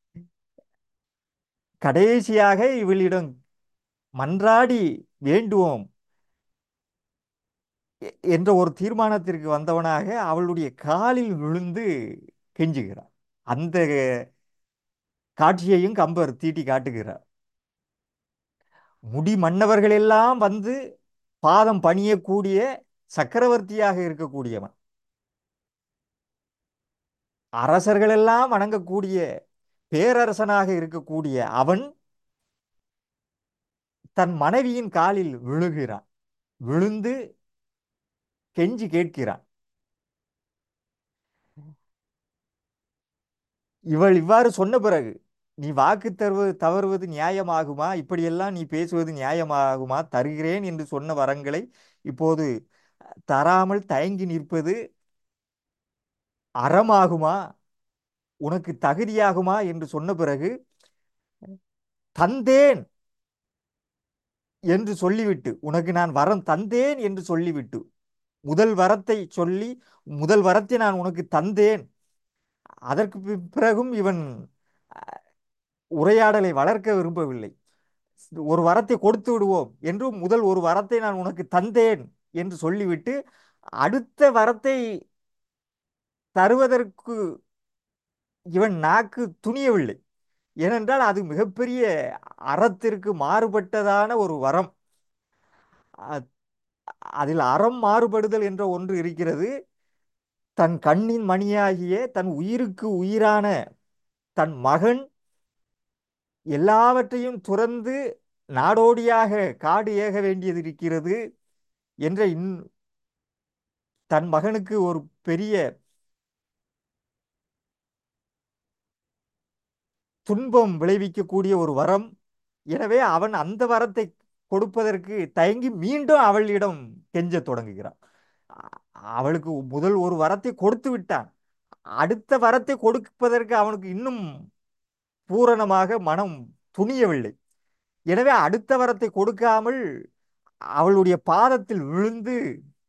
கடைசியாக இவளிடம் மன்றாடி வேண்டுவோம் எ- என்ற ஒரு தீர்மானத்திற்கு வந்தவனாக அவளுடைய காலில் விழுந்து கெஞ்சுகிறார் அந்த காட்சியையும் கம்பர் தீட்டி காட்டுகிறார் முடி மன்னவர்கள் எல்லாம் வந்து பாதம் பணியக்கூடிய சக்கரவர்த்தியாக இருக்கக்கூடியவன் அரசர்களெல்லாம் வணங்கக்கூடிய பேரரசனாக இருக்கக்கூடிய அவன் தன் மனைவியின் காலில் விழுகிறான் விழுந்து கெஞ்சி கேட்கிறான் இவள் இவ்வாறு சொன்ன பிறகு நீ வாக்கு தருவது தவறுவது நியாயமாகுமா இப்படியெல்லாம் நீ பேசுவது நியாயமாகுமா தருகிறேன் என்று சொன்ன வரங்களை இப்போது தராமல் தயங்கி நிற்பது அறமாகுமா உனக்கு தகுதியாகுமா என்று சொன்ன பிறகு தந்தேன் என்று சொல்லிவிட்டு உனக்கு நான் வரம் தந்தேன் என்று சொல்லிவிட்டு முதல் வரத்தை சொல்லி முதல் வரத்தை நான் உனக்கு தந்தேன் அதற்கு பி- பிறகும் இவன் அஹ், உரையாடலை வளர்க்க விரும்பவில்லை ஒரு வரத்தை கொடுத்து விடுவோம் என்று முதல் ஒரு வரத்தை நான் உனக்கு தந்தேன் என்று சொல்லிவிட்டு அடுத்த வரத்தை தருவதற்கு இவன் நாக்கு துணியவில்லை ஏனென்றால் அது மிகப்பெரிய அறத்திற்கு மாறுபட்டதான ஒரு வரம் அ- அதில் அறம் மாறுபடுதல் என்ற ஒன்று இருக்கிறது தன் கண்ணின் மணியாகிய தன் உயிருக்கு உயிரான தன் மகன் எல்லாவற்றையும் துறந்து நாடோடியாக காடு ஏக வேண்டியது இருக்கிறது என்ற இன் தன் மகனுக்கு ஒரு பெரிய துன்பம் விளைவிக்கக்கூடிய ஒரு வரம் எனவே அவன் அந்த வரத்தை கொடுப்பதற்கு தயங்கி மீண்டும் அவளிடம் கெஞ்சத் தொடங்குகிறான் அ- அவளுக்கு முதல் ஒரு வரத்தை கொடுத்து விட்டான் அடுத்த வரத்தை கொடுப்பதற்கு அவனுக்கு இன்னும் பூரணமாக மனம் துணியவில்லை எனவே அடுத்த வரத்தை கொடுக்காமல் அவளுடைய பாதத்தில் விழுந்து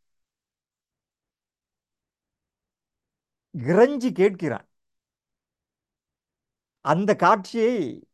இறைஞ்சி கேட்கிறான் அந்த காட்சியை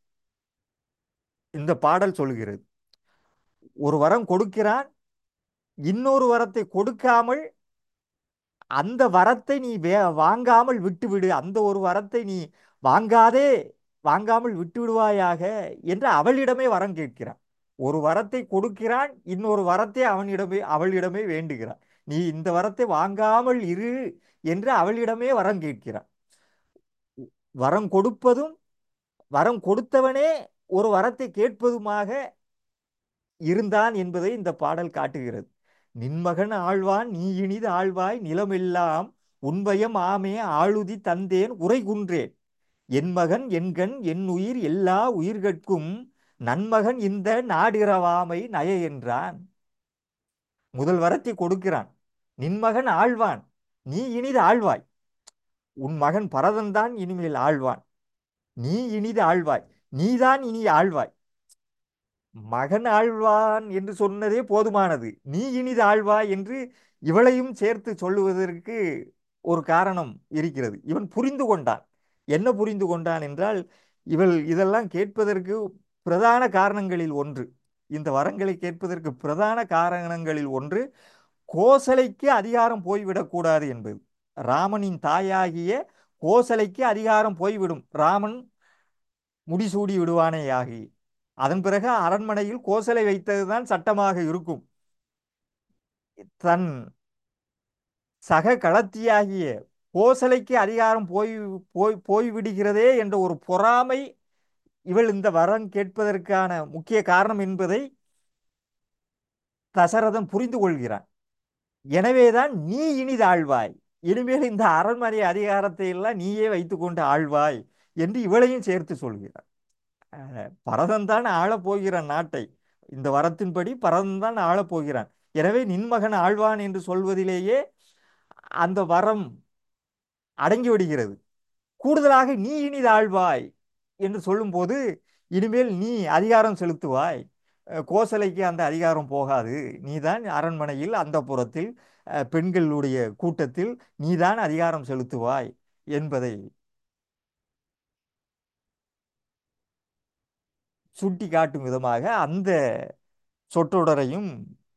இந்த பாடல் சொல்கிறது ஒரு வரம் கொடுக்கிறான் இன்னொரு வரத்தை கொடுக்காமல் அந்த வரத்தை நீ வே வாங்காமல் விட்டுவிடு அந்த ஒரு வரத்தை நீ வாங்காதே வாங்காமல் விட்டு விடுவாயாக என்று அவளிடமே வரம் கேட்கிறான் ஒரு வரத்தை கொடுக்கிறான் இன்னொரு வரத்தை அவனிடமே அவளிடமே வேண்டுகிறான் நீ இந்த வரத்தை வாங்காமல் இரு என்று அவளிடமே வரம் கேட்கிறான் வரம் கொடுப்பதும் வரம் கொடுத்தவனே ஒரு வரத்தை கேட்பதுமாக இருந்தான் என்பதை இந்த பாடல் காட்டுகிறது நின்மகன் ஆழ்வான் நீ இனிது ஆழ்வாய் நிலமெல்லாம் உன்பயம் ஆமே ஆளுதி தந்தேன் உரை குன்றேன் என் மகன் என்கண் என் உயிர் எல்லா உயிர்கட்கும் நன்மகன் இந்த நாடிரவாமை நய என்றான் முதல் வரத்தை கொடுக்கிறான் நின்மகன் ஆழ்வான் நீ இனிது ஆழ்வாய் உன் மகன் பரதன்தான் இனிமேல் ஆழ்வான் நீ இனிது ஆழ்வாய் நீதான் இனி ஆழ்வாய் மகன் ஆழ்வான் என்று சொன்னதே போதுமானது நீ இனிது ஆழ்வாய் என்று இவளையும் சேர்த்து சொல்லுவதற்கு ஒரு காரணம் இருக்கிறது இவன் புரிந்து கொண்டான் என்ன புரிந்து கொண்டான் என்றால் இவள் இதெல்லாம் கேட்பதற்கு பிரதான காரணங்களில் ஒன்று இந்த வரங்களை கேட்பதற்கு பிரதான காரணங்களில் ஒன்று கோசலைக்கு அதிகாரம் போய்விடக்கூடாது என்பது ராமனின் தாயாகிய கோசலைக்கு அதிகாரம் போய்விடும் ராமன் முடிசூடி விடுவானே ஆகி அதன் பிறகு அரண்மனையில் கோசலை வைத்ததுதான் சட்டமாக இருக்கும் தன் சக களத்தியாகிய கோசலைக்கு அதிகாரம் போய் போய் போய்விடுகிறதே என்ற ஒரு பொறாமை இவள் இந்த வரம் கேட்பதற்கான முக்கிய காரணம் என்பதை தசரதன் புரிந்து கொள்கிறான் எனவேதான் நீ இனிது ஆழ்வாய் இனிமேல் இந்த அரண்மனை அதிகாரத்தை எல்லாம் நீயே வைத்துக்கொண்டு ஆழ்வாய் என்று இவளையும் சேர்த்து சொல்கிறார் அஹ் பரதன் தான் ஆளப் போகிற நாட்டை இந்த வரத்தின்படி பரதன் தான் ஆளப் போகிறான் எனவே நின்மகன் ஆழ்வான் என்று சொல்வதிலேயே அந்த வரம் அடங்கி விடுகிறது கூடுதலாக நீ இனிது ஆழ்வாய் என்று சொல்லும்போது இனிமேல் நீ அதிகாரம் செலுத்துவாய் அஹ் கோசலைக்கு அந்த அதிகாரம் போகாது நீதான் அரண்மனையில் அந்த புறத்தில் பெண்களுடைய கூட்டத்தில் நீதான் அதிகாரம் செலுத்துவாய் என்பதை சுட்டி காட்டும் விதமாக அந்த சொற்றொடரையும்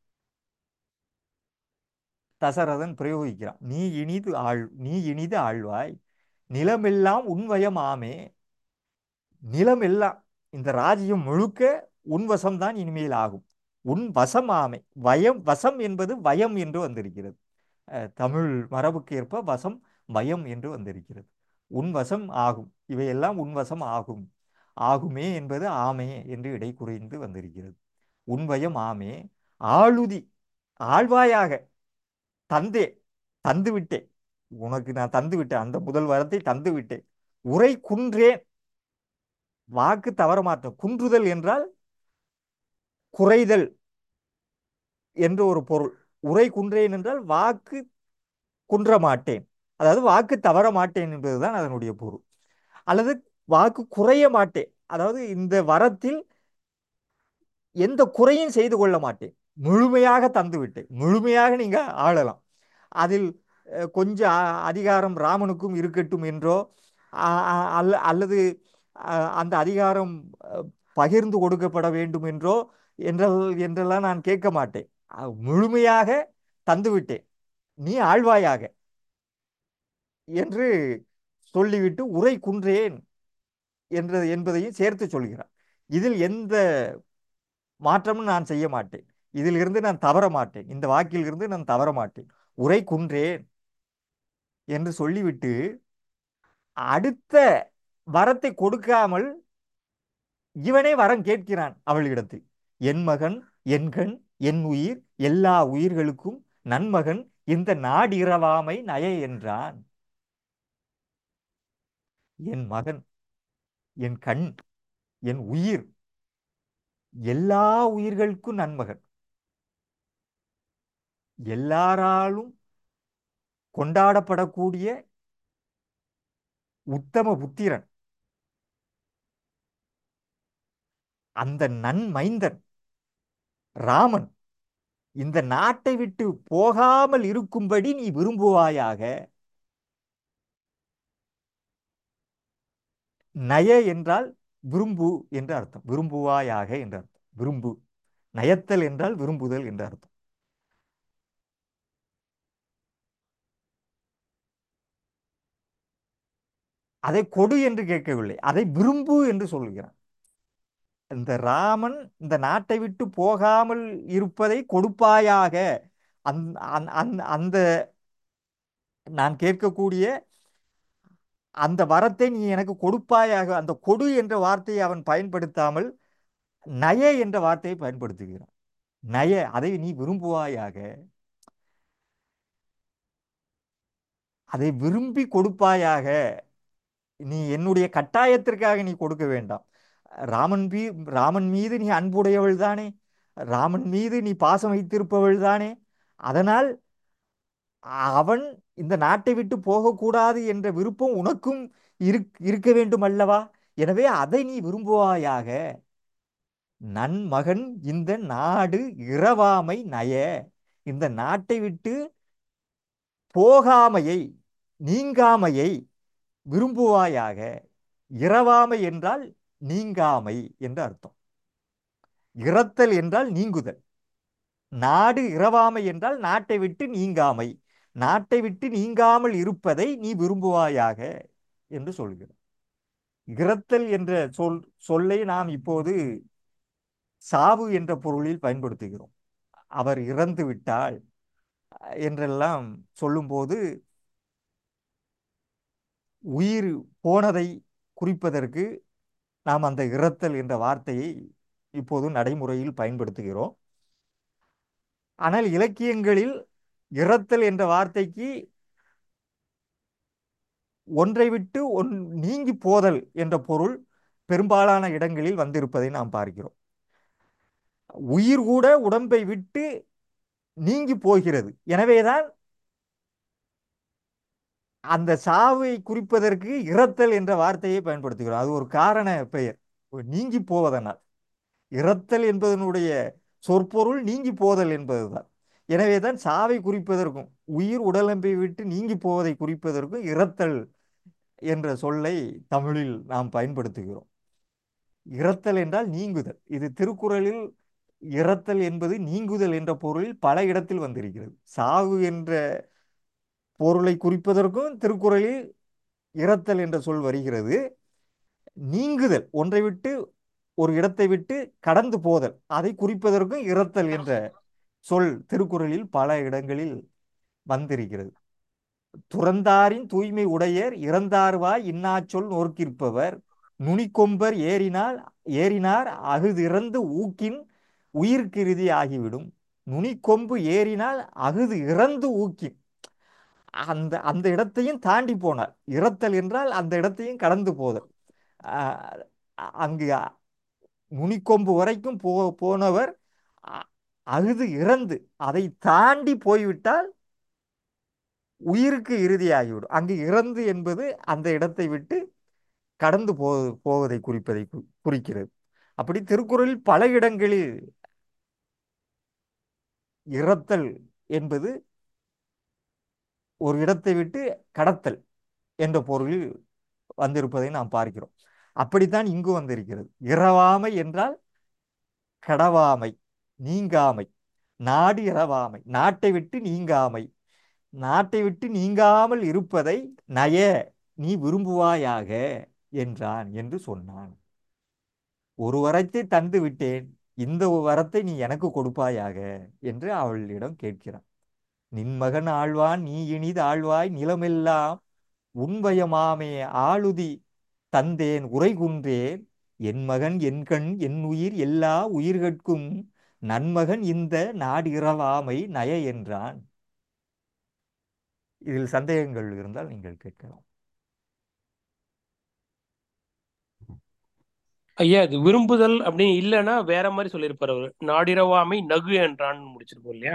தசரதன் பிரயோகிக்கிறான் நீ இனிது ஆள் நீ இனிது ஆழ்வாய் நிலமெல்லாம் உன்வயம் ஆமே நிலம் எல்லாம் இந்த ராஜ்யம் முழுக்க உன் வசம்தான் இனிமேல் ஆகும் உன் வசம் ஆமை வயம் வசம் என்பது வயம் என்று வந்திருக்கிறது அஹ், தமிழ் மரபுக்கு ஏற்ப வசம் வயம் என்று வந்திருக்கிறது உன் வசம் ஆகும் இவையெல்லாம் உன் வசம் ஆகும் ஆகுமே என்பது ஆமே என்று இடை குறைந்து வந்திருக்கிறது உன் வயம் ஆமே ஆளுதி ஆழ்வாயாக தந்தே தந்து விட்டேன் உனக்கு நான் தந்து விட்டேன் அந்த முதல் வரத்தை தந்து விட்டேன் உரை குன்றேன் வாக்கு தவற மாட்டேன் குன்றுதல் என்றால் குறைதல் என்ற ஒரு பொருள் உரை குன்றேன் என்றால் வாக்கு குன்ற மாட்டேன் அதாவது வாக்கு தவற மாட்டேன் என்பதுதான் அதனுடைய பொருள் அல்லது வாக்கு குறைய மாட்டேன் அதாவது இந்த வரத்தில் எந்த குறையும் செய்து கொள்ள மாட்டேன் முழுமையாக தந்து விட்டேன் முழுமையாக நீங்க ஆளலாம் அதில் அஹ், கொஞ்சம் அ- அதிகாரம் ராமனுக்கும் இருக்கட்டும் என்றோ அ- அ- அல்ல அல்லது அஹ், அந்த அதிகாரம் அஹ், பகிர்ந்து கொடுக்கப்பட வேண்டும் என்றோ என்றல் என்றெல்லாம் நான் கேட்க மாட்டேன் அஹ், முழுமையாக தந்து விட்டேன் நீ ஆழ்வாயாக என்று சொல்லிவிட்டு உரை குன்றேன் என்ற என்பதையும் சேர்த்து சொல்கிறார் இதில் எந்த மாற்றமும் நான் செய்ய மாட்டேன் இதிலிருந்து நான் தவற மாட்டேன் இந்த வாக்கிலிருந்து நான் தவற மாட்டேன் உரை குன்றேன் என்று சொல்லிவிட்டு அடுத்த வரத்தை கொடுக்காமல் இவனே வரம் கேட்கிறான் அவளிடத்தில் என் மகன் என் கண் என் உயிர் எல்லா உயிர்களுக்கும் நன்மகன் இந்த நாடிரவாமை நய என்றான் என் மகன் என் கண் என் உயிர் எல்லா உயிர்களுக்கும் நன்மகன் எல்லாராலும் கொண்டாடப்படக்கூடிய உத்தம புத்திரன் அந்த நன்மைந்தன் ராமன் இந்த நாட்டை விட்டு போகாமல் இருக்கும்படி நீ விரும்புவாயாக நய என்றால் விரும்பு என்று அர்த்தம் விரும்புவாயாக என்று அர்த்தம் விரும்பு நயத்தல் என்றால் விரும்புதல் என்று அர்த்தம் அதை கொடு என்று கேட்கவில்லை அதை விரும்பு என்று சொல்கிறான் இந்த ராமன் இந்த நாட்டை விட்டு போகாமல் இருப்பதை கொடுப்பாயாக அந்த அந்த- அந்த- அந்த நான் கேட்கக்கூடிய அந்த வரத்தை நீ எனக்கு கொடுப்பாயாக அந்த கொடு என்ற வார்த்தையை அவன் பயன்படுத்தாமல் நய என்ற வார்த்தையை பயன்படுத்துகிறான் நய அதை நீ விரும்புவாயாக அதை விரும்பி கொடுப்பாயாக நீ என்னுடைய கட்டாயத்திற்காக நீ கொடுக்க வேண்டாம் ராமன் மீ ராமன் மீது நீ அன்புடையவள் தானே ராமன் மீது நீ பாசம் வைத்திருப்பவள் தானே அதனால் அவன் இந்த நாட்டை விட்டு போகக்கூடாது என்ற விருப்பம் உனக்கும் இருக் இருக்க வேண்டும் அல்லவா எனவே அதை நீ விரும்புவாயாக நன்மகன் இந்த நாடு இரவாமை நய இந்த நாட்டை விட்டு போகாமையை நீங்காமையை விரும்புவாயாக இரவாமை என்றால் நீங்காமை என்று அர்த்தம் இறத்தல் என்றால் நீங்குதல் நாடு இரவாமை என்றால் நாட்டை விட்டு நீங்காமை நாட்டை விட்டு நீங்காமல் இருப்பதை நீ விரும்புவாயாக என்று சொல்கிறார் இறத்தல் என்ற சொல் சொல்லை நாம் இப்போது சாவு என்ற பொருளில் பயன்படுத்துகிறோம் அவர் இறந்து விட்டால் என்றெல்லாம் சொல்லும்போது உயிர் போனதை குறிப்பதற்கு நாம் அந்த இறத்தல் என்ற வார்த்தையை இப்போது நடைமுறையில் பயன்படுத்துகிறோம் ஆனால் இலக்கியங்களில் இறத்தல் என்ற வார்த்தைக்கு ஒன்றை விட்டு ஒன் நீங்கி போதல் என்ற பொருள் பெரும்பாலான இடங்களில் வந்திருப்பதை நாம் பார்க்கிறோம் உயிர் கூட உடம்பை விட்டு நீங்கி போகிறது எனவேதான் அந்த சாவை குறிப்பதற்கு இறத்தல் என்ற வார்த்தையை பயன்படுத்துகிறோம் அது ஒரு காரண பெயர் நீங்கி போவதனால் இறத்தல் என்பதனுடைய சொற்பொருள் நீங்கி போதல் என்பதுதான் எனவேதான் சாவை குறிப்பதற்கும் உயிர் உடலம்பை விட்டு நீங்கி போவதை குறிப்பதற்கும் இறத்தல் என்ற சொல்லை தமிழில் நாம் பயன்படுத்துகிறோம் இறத்தல் என்றால் நீங்குதல் இது திருக்குறளில் இறத்தல் என்பது நீங்குதல் என்ற பொருளில் பல இடத்தில் வந்திருக்கிறது சாவு என்ற பொருளை குறிப்பதற்கும் திருக்குறளில் இறத்தல் என்ற சொல் வருகிறது நீங்குதல் ஒன்றை விட்டு ஒரு இடத்தை விட்டு கடந்து போதல் அதை குறிப்பதற்கும் இறத்தல் என்ற சொல் திருக்குறளில் பல இடங்களில் வந்திருக்கிறது துறந்தாரின் தூய்மை உடையர் இறந்தார்வாய் இன்னாச்சொல் நோர்க்கிற்பவர் நுனிக்கொம்பர் ஏறினால் ஏறினார் அகுதிறந்து ஊக்கின் உயிர்க்கிருதி ஆகிவிடும் நுனிக்கொம்பு ஏறினால் அகுது இறந்து ஊக்கின் அந்த அந்த இடத்தையும் தாண்டி போனார் இறத்தல் என்றால் அந்த இடத்தையும் கடந்து போதல் ஆஹ் அங்கு நுனிக்கொம்பு வரைக்கும் போ போனவர் அ- அகுது இறந்து அதை தாண்டி போய்விட்டால் உயிருக்கு இறுதியாகிவிடும் அங்கு இறந்து என்பது அந்த இடத்தை விட்டு கடந்து போ போவதை குறிப்பதை கு- குறிக்கிறது அப்படி திருக்குறளில் பல இடங்களில் இறத்தல் என்பது ஒரு இடத்தை விட்டு கடத்தல் என்ற பொருளில் வந்திருப்பதை நாம் பார்க்கிறோம் அப்படித்தான் இங்கு வந்திருக்கிறது இரவாமை என்றால் கடவாமை நீங்காமை நாடு இரவாமை நாட்டை விட்டு நீங்காமை நாட்டை விட்டு நீங்காமல் இருப்பதை நய நீ விரும்புவாயாக என்றான் என்று சொன்னான் ஒரு வரத்தை தந்து விட்டேன் இந்த வரத்தை நீ எனக்கு கொடுப்பாயாக என்று அவளிடம் கேட்கிறான் நின் மகன் ஆழ்வான் நீ இனிது ஆழ்வாய் நிலமெல்லாம் உண்பயமாமே ஆளுதி தந்தேன் உரைகுன்றேன் என் மகன் என் கண் என் உயிர் எல்லா உயிர்கட்கும் நன்மகன் இந்த நாடு இரவாமை நய என்றான் இதில் சந்தேகங்கள் இருந்தால் நீங்கள் கேட்கலாம் ஐயா இது விரும்புதல் அப்படின்னு இல்லைன்னா வேற மாதிரி சொல்லியிருப்பார் அவர் நாடிரவாமை நகு என்றான்னு முடிச்சிருப்போம் இல்லையா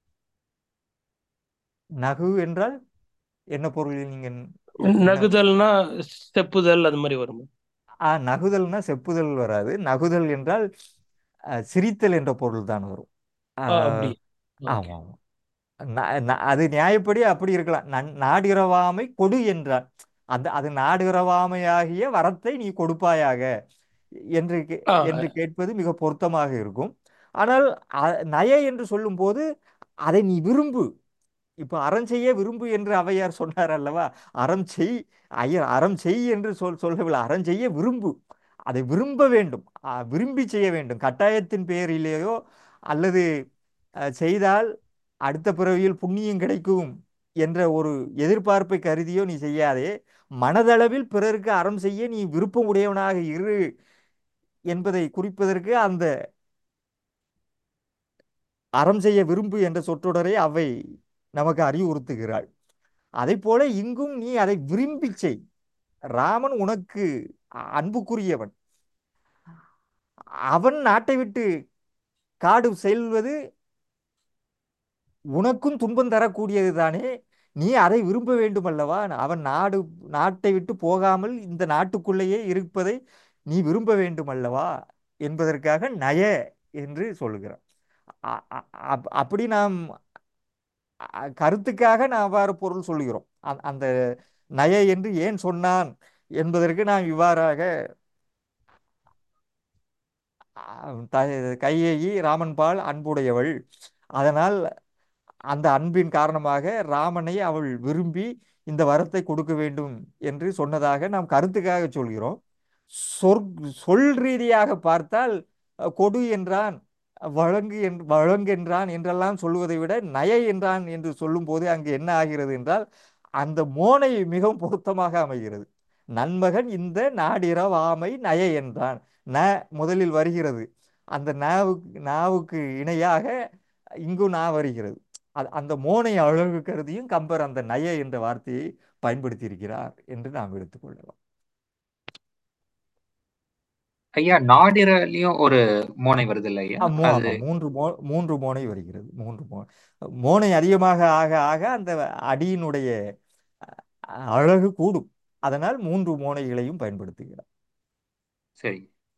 நகு என்றால் என்ன பொருளில் நீங்கள் என்ன நகுதல்னா செப்புதல் அது மாதிரி வரும் ஆ நகுதல்னா செப்புதல் வராது நகுதல் என்றால் அஹ், சிரித்தல் என்ற பொருள் தான் வரும் ஆ, அஹ், அப்படி ஓகே ஆமாம் ஆமாம் நா- நா- அது நியாயப்படி அப்படி இருக்கலாம் நன் நாடிரவாமை கொடு என்றான் அந்த அது நாடிரவாமையாகிய வரத்தை நீ கொடுப்பாயாக என்று கே- ஆ என்று கேட்பது மிக பொருத்தமாக இருக்கும் ஆனால் அ- நய என்று சொல்லும்போது அதை நீ விரும்பு இப்போ அறம் செய்ய விரும்பு என்று அவையார் சொன்னார் அல்லவா அறம் செய் ஐயர் அறம் செய் என்று சொல் சொல்லவில்லை அறம் செய்ய விரும்பு அதை விரும்ப வேண்டும் அ, விரும்பி செய்ய வேண்டும் கட்டாயத்தின் பேரிலேயோ அல்லது அ, செய்தால் அடுத்த பிறவியில் புண்ணியம் கிடைக்கும் என்ற ஒரு எதிர்பார்ப்பை கருதியோ நீ செய்யாதே மனதளவில் பிறருக்கு அறம் செய்ய நீ விருப்பம் உடையவனாக இரு என்பதை குறிப்பதற்கு அந்த அறம் செய்ய விரும்பு என்ற சொற்றொடரை அவை நமக்கு அறிவுறுத்துகிறாள் அதை போல இங்கும் நீ அதை விரும்பி செய் ராமன் உனக்கு அன்புக்குரியவன் அவன் நாட்டை விட்டு காடு செல்வது உனக்கும் துன்பம் தரக்கூடியது தானே நீ அதை விரும்ப வேண்டும் அல்லவா அவன் நாடு நாட்டை விட்டு போகாமல் இந்த நாட்டுக்குள்ளேயே இருப்பதை நீ விரும்ப வேண்டும் அல்லவா என்பதற்காக நய என்று சொல்கிறான் அ- அ- அப்- அப்படி நாம் அ- கருத்துக்காக நாம் அவ்வாறு பொருள் சொல்கிறோம் அந்த அந்த நய என்று ஏன் சொன்னான் என்பதற்கு நாம் இவ்வாறாக த- கையேயி ராமன் பால் அன்புடையவள் அதனால் அந்த அன்பின் காரணமாக ராமனை அவள் விரும்பி இந்த வரத்தை கொடுக்க வேண்டும் என்று சொன்னதாக நாம் கருத்துக்காக சொல்கிறோம் சொற் சொல் ரீதியாக பார்த்தால் அஹ், கொடு என்றான் வழங்கு என் வழங்கென்றான் என்றெல்லாம் சொல்வதை விட நய என்றான் என்று சொல்லும்போது அங்கு என்ன ஆகிறது என்றால் அந்த மோனை மிகவும் பொருத்தமாக அமைகிறது நன்மகன் இந்த நாடிரவாமை நய என்றான் ந முதலில் வருகிறது அந்த நாவுக்கு நாவுக்கு இணையாக இங்கு நா வருகிறது அது அந்த மோனை அழகு கருதியும் கம்பர் அந்த நய என்ற வார்த்தையை பயன்படுத்தியிருக்கிறார் என்று நாம் எடுத்துக்கொள்ளலாம் ஐயா நாடிரலையும் ஒரு மோனை வருது இல்ல ஐயா ஆ, மூ அது ஆமாம் மூன்று மோ மூன்று மோனை வருகிறது மூன்று மோ மோனை அதிகமாக ஆக ஆக அந்த அடியினுடைய அ- அழகு கூடும் அதனால் மூன்று மோனைகளையும் பயன்படுத்துகிறார் சரி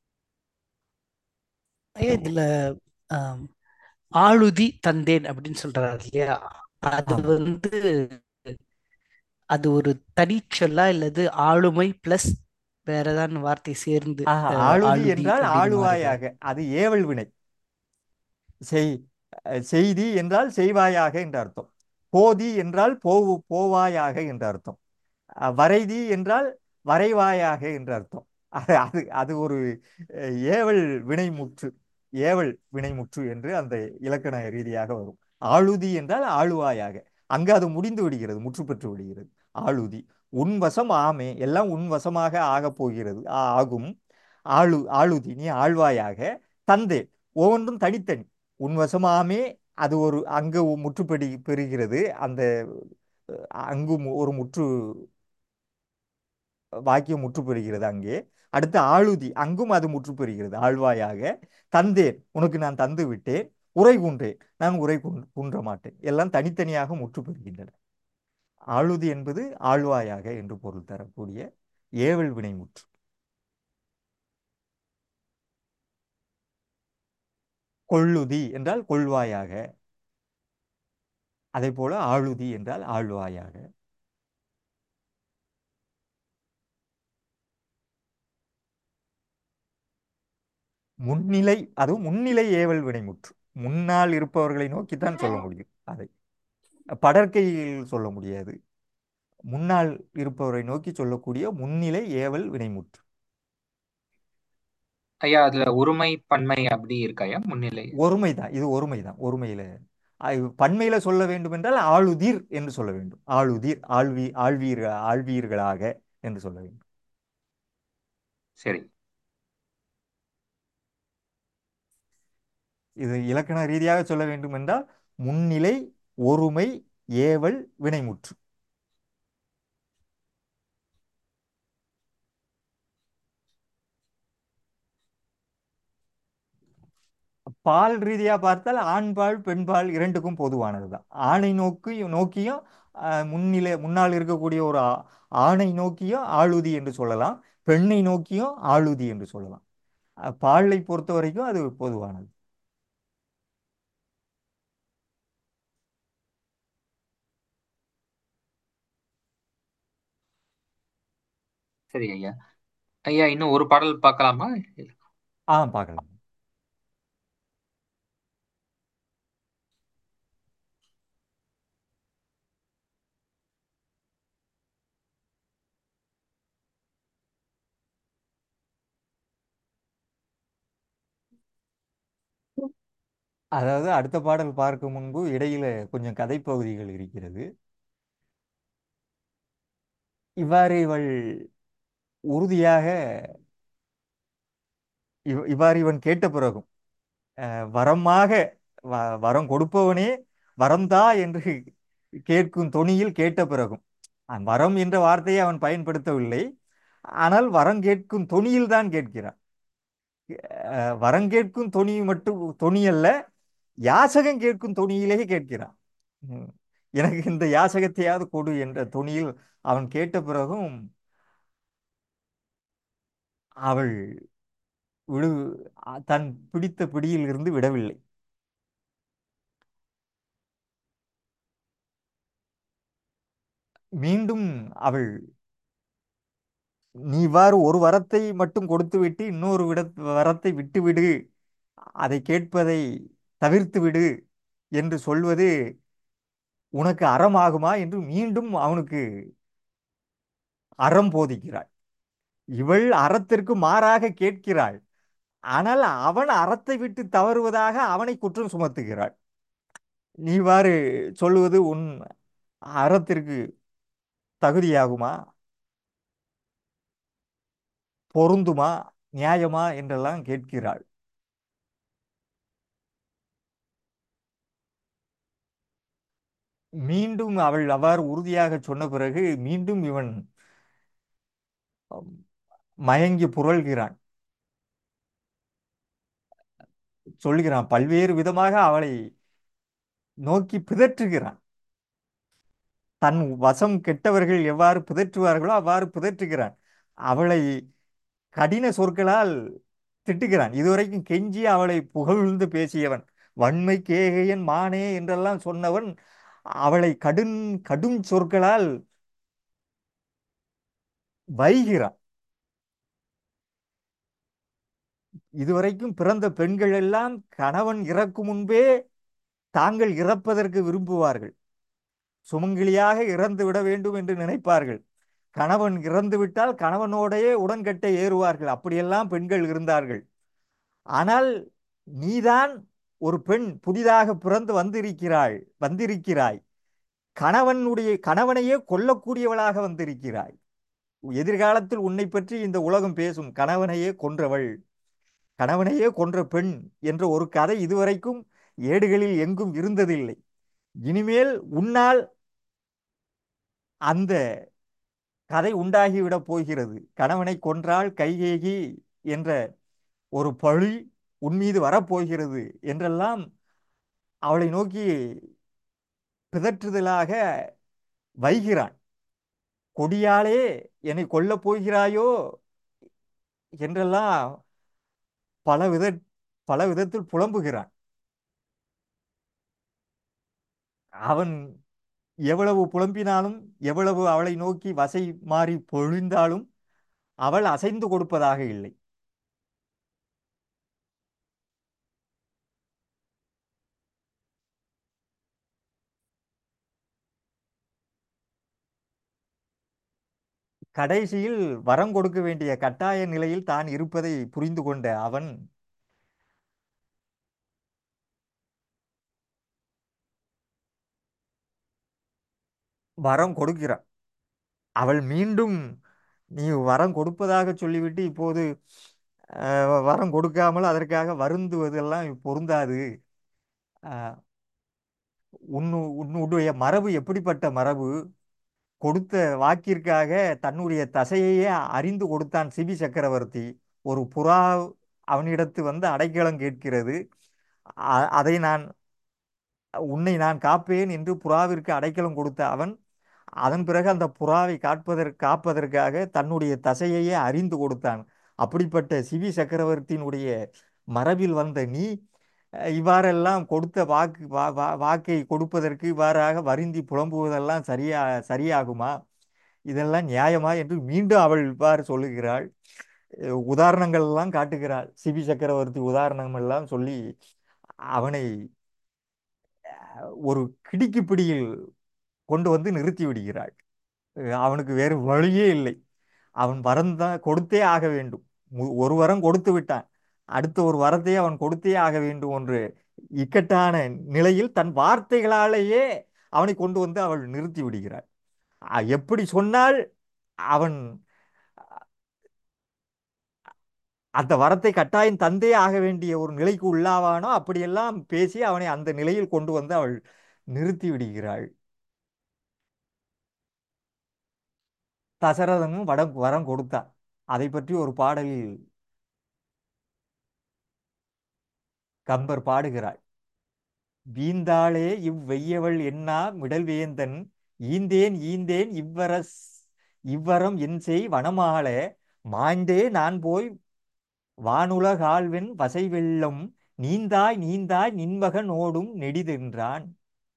ஐயா இதுல ஆம், ஆளுதி தந்தேன் அப்படின்னு சொல்றாரு இல்லையா அது ஆமாம் வந்து அது ஒரு தனிச்சொல்லா இல்லது ஆளுமை பிளஸ் வேற ஏதாவது வார்த்தை சேர்ந்து ஆஹா அஹ், ஆளுதி ஆளுதி என்றால் அப்படின்னு மாறுதா ஆளுவாயாக அது ஏவல் வினை செய் அஹ் செய்தி என்றால் செய்வாயாக என்ற அர்த்தம் போதி என்றால் போவு போவாயாக என்ற அர்த்தம் அஹ் வரைதி என்றால் வரைவாயாக என்ற அர்த்தம் அது அது அது ஒரு அஹ், ஏவல் வினைமுற்று ஏவல் வினைமுற்று என்று அந்த இலக்கண ரீதியாக வரும் ஆளுதி என்றால் ஆளுவாயாக அங்கு அது முடிந்து விடுகிறது முற்று பெற்று விடுகிறது ஆளுதி உன் வசம் ஆமே எல்லாம் உன் வசமாக ஆகப் போகிறது ஆ- ஆகும் ஆளு ஆளுதி நீ ஆழ்வாயாக தந்தே ஒவ்வொன்றும் தனித்தனி உன் வசமாமே அது ஒரு அங்கு முற்றுப்பெடி பெறுகிறது அந்த அஹ், அங்கு மு- ஒரு முற்று வாக்கியம் முற்று பெறுகிறது அங்கே அடுத்து ஆளுதி அங்கும் அது முற்று பெறுகிறது ஆழ்வாயாக தந்தேன் உனக்கு நான் தந்து விட்டேன் உரை குன்றேன் நான் உரை குன்- குன்ற மாட்டேன் எல்லாம் தனித்தனியாக முற்று பெறுகின்றன ஆளுதி என்பது ஆழ்வாயாக என்று பொருள் தரக்கூடிய ஏவல் வினைமுற்று கொள்ளுதி என்றால் கொள்வாயாக அதே போல ஆளுதி என்றால் ஆழ்வாயாக முன்னிலை அதுவும் முன்னிலை ஏவல் வினைமுற்று முன்னால் இருப்பவர்களை நோக்கித்தான் சொல்ல முடியும் அதை படற்கையில் சொல்ல முடியாது முன்னால் இருப்பவரை நோக்கி சொல்லக்கூடிய முன்னிலை ஏவல் வினைமுற்று ஐயா அதுல ஒருமை பன்மை அப்படி இருக்காயா முன்னிலை ஒருமைதான் இது ஒருமைதான் ஒருமையில அஹ் பன்மையில சொல்ல வேண்டும் என்றால் ஆளுதிர் என்று சொல்ல வேண்டும் ஆளுதிர் ஆழ்வி ஆழ்வீர் ஆழ்வீர்களாக என்று சொல்ல வேண்டும் சரி இது இலக்கண ரீதியாக சொல்ல வேண்டும் என்றால் முன்னிலை ஒருமை ஏவல் வினைமுற்று பால் ரீதியாக பார்த்தால் ஆண்பால் பெண்பால் இரண்டுக்கும் பொதுவானது தான் ஆணை நோக்கி நோக்கியும் அஹ், முன்னிலை முன்னால் இருக்கக்கூடிய ஒரு ஆ- ஆணை நோக்கியும் ஆளுதி என்று சொல்லலாம் பெண்ணை நோக்கியும் ஆளுதி என்று சொல்லலாம் அஹ், பாலை பொறுத்த வரைக்கும் அது பொதுவானது சரி ஐயா ஐயா இன்னும் ஒரு பாடல் பார்க்கலாமா ஆ பார்க்கலாம் அதாவது அடுத்த பாடல் பார்க்கும் முன்பு இடையில கொஞ்சம் கதைப்பகுதிகள் இருக்கிறது இவ்வாறு இவள் உறுதியாக இவ் இவ்வாறு இவன் கேட்ட பிறகும் அஹ், வரமாக வ- வரம் கொடுப்பவனே வரம்தா என்று கேட்கும் தொனியில் கேட்ட பிறகும் அஹ், வரம் என்ற வார்த்தையை அவன் பயன்படுத்தவில்லை ஆனால் வரம் கேட்கும் தொனியில் தான் கேட்கிறான் அஹ், வரம் கேட்கும் தொனி மட்டும் தொனி அல்ல யாசகம் கேட்கும் தொனியிலேயே கேட்கிறான் ம். எனக்கு இந்த யாசகத்தையாவது கொடு என்ற தொனியில் அவன் கேட்ட பிறகும் அவள் விடு அ- தன் பிடித்த பிடியில் இருந்து விடவில்லை மீண்டும் அவள் நீ இவ்வாறு ஒரு வரத்தை மட்டும் கொடுத்து விட்டு இன்னொரு விட வரத்தை விட்டு விடு அதை கேட்பதை தவிர்த்து விடு என்று சொல்வது உனக்கு அறமாகுமா என்று மீண்டும் அவனுக்கு அறம் போதிக்கிறாள் இவள் அறத்திற்கு மாறாக கேட்கிறாள் ஆனால் அவன் அறத்தை விட்டு தவறுவதாக அவனை குற்றம் சுமத்துகிறாள் நீ இவ்வாறு சொல்லுவது உன் அறத்திற்கு தகுதியாகுமா பொருந்துமா நியாயமா என்றெல்லாம் கேட்கிறாள் மீண்டும் அவள் அவ்வாறு உறுதியாக சொன்ன பிறகு மீண்டும் இவன் அம், மயங்கி புரள்கிறான் சொல்லுகிறான் பல்வேறு விதமாக அவளை நோக்கி பிதற்றுகிறான் தன் வசம் கெட்டவர்கள் எவ்வாறு பிதற்றுவார்களோ அவ்வாறு பிதற்றுகிறான் அவளை கடின சொற்களால் திட்டுகிறான் இதுவரைக்கும் கெஞ்சி அவளை புகழ்ந்து பேசியவன் வன்மை கேகையன் மானே என்றெல்லாம் சொன்னவன் அவளை கடும் கடும் சொற்களால் வைகிறான் இதுவரைக்கும் பிறந்த பெண்கள் எல்லாம் கணவன் இறக்கும் முன்பே தாங்கள் இறப்பதற்கு விரும்புவார்கள் சுமங்கலியாக இறந்து விட வேண்டும் என்று நினைப்பார்கள் கணவன் இறந்து விட்டால் கணவனோடையே உடன்கட்டை ஏறுவார்கள் அப்படியெல்லாம் பெண்கள் இருந்தார்கள் ஆனால் நீதான் ஒரு பெண் புதிதாக பிறந்து வந்திருக்கிறாள் வந்திருக்கிறாய் கணவனுடைய கணவனையே கொல்லக்கூடியவளாக வந்திருக்கிறாய் எதிர்காலத்தில் உன்னை பற்றி இந்த உலகம் பேசும் கணவனையே கொன்றவள் கணவனையே கொன்ற பெண் என்ற ஒரு கதை இதுவரைக்கும் ஏடுகளில் எங்கும் இருந்ததில்லை இனிமேல் உன்னால் அந்த கதை உண்டாகிவிடப் போகிறது கணவனை கொன்றால் கைகேகி என்ற ஒரு பழி உன் மீது வரப்போகிறது என்றெல்லாம் அவளை நோக்கி பிதற்றுதலாக வைகிறான் கொடியாலே என்னை கொல்லப் போகிறாயோ என்றெல்லாம் பல வித பல விதத்தில் புலம்புகிறான் அவன் எவ்வளவு புலம்பினாலும் எவ்வளவு அவளை நோக்கி வசை மாறி பொழிந்தாலும் அவள் அசைந்து கொடுப்பதாக இல்லை கடைசியில் வரம் கொடுக்க வேண்டிய கட்டாய நிலையில் தான் இருப்பதை புரிந்து கொண்ட அவன் வரம் கொடுக்கிறான் அவள் மீண்டும் நீ வரம் கொடுப்பதாக சொல்லிவிட்டு இப்போது அஹ், வரம் கொடுக்காமல் அதற்காக வருந்துவதெல்லாம் பொருந்தாது அஹ், உன்னு உன்னுடைய மரபு எப்படிப்பட்ட மரபு கொடுத்த வாக்கிற்காக தன்னுடைய தசையையே அறிந்து கொடுத்தான் சிபி சக்கரவர்த்தி ஒரு புறா அவனிடத்து வந்து அடைக்கலம் கேட்கிறது அ- அதை நான் உன்னை நான் காப்பேன் என்று புறாவிற்கு அடைக்கலம் கொடுத்த அவன் அதன் பிறகு அந்த புறாவை காப்பதற்கு காப்பதற்காக தன்னுடைய தசையையே அறிந்து கொடுத்தான் அப்படிப்பட்ட சிவி சக்கரவர்த்தியினுடைய மரபில் வந்த நீ அஹ், இவ்வாறெல்லாம் கொடுத்த வாக்கு வா- வா- வாக்கை கொடுப்பதற்கு இவ்வாறாக வருந்தி புலம்புவதெல்லாம் சரியா சரியாகுமா இதெல்லாம் நியாயமா என்று மீண்டும் அவள் இவ்வாறு சொல்லுகிறாள் அஹ், உதாரணங்கள் எல்லாம் காட்டுகிறாள் சிபி சக்கரவர்த்தி உதாரணம் எல்லாம் சொல்லி அவனை ஒரு கிடுக்கி பிடியில் கொண்டு வந்து நிறுத்தி விடுகிறாள் அஹ் அவனுக்கு வேறு வழியே இல்லை அவன் வரம் தான் கொடுத்தே ஆக வேண்டும் மு- ஒரு வரம் கொடுத்து விட்டான் அடுத்த ஒரு வரத்தை அவன் கொடுத்தே ஆக வேண்டும் என்று இக்கட்டான நிலையில் தன் வார்த்தைகளாலேயே அவனை கொண்டு வந்து அவள் நிறுத்தி விடுகிறாள் அ- எப்படி சொன்னால் அவன் அந்த வரத்தை கட்டாயம் தந்தே ஆக வேண்டிய ஒரு நிலைக்கு உள்ளாவானோ அப்படியெல்லாம் பேசி அவனை அந்த நிலையில் கொண்டு வந்து அவள் நிறுத்தி விடுகிறாள் தசரதனும் வடம் வரம் கொடுத்தான் அதை பற்றி ஒரு பாடலில் கம்பர் பாடுகிறாள் வீந்தாளே இவ்வெய்யவள் என்னா மிடல்வேந்தன் ஈந்தேன் ஈந்தேன் இவ்வரஸ் இவ்வரம் என் செய் வனமாள மாய்ந்தே நான் போய் வானுலகாள்வென் வசை வெள்ளம் நீந்தாய் நீந்தாய் நின்மகன் ஓடும் நெடிதென்றான்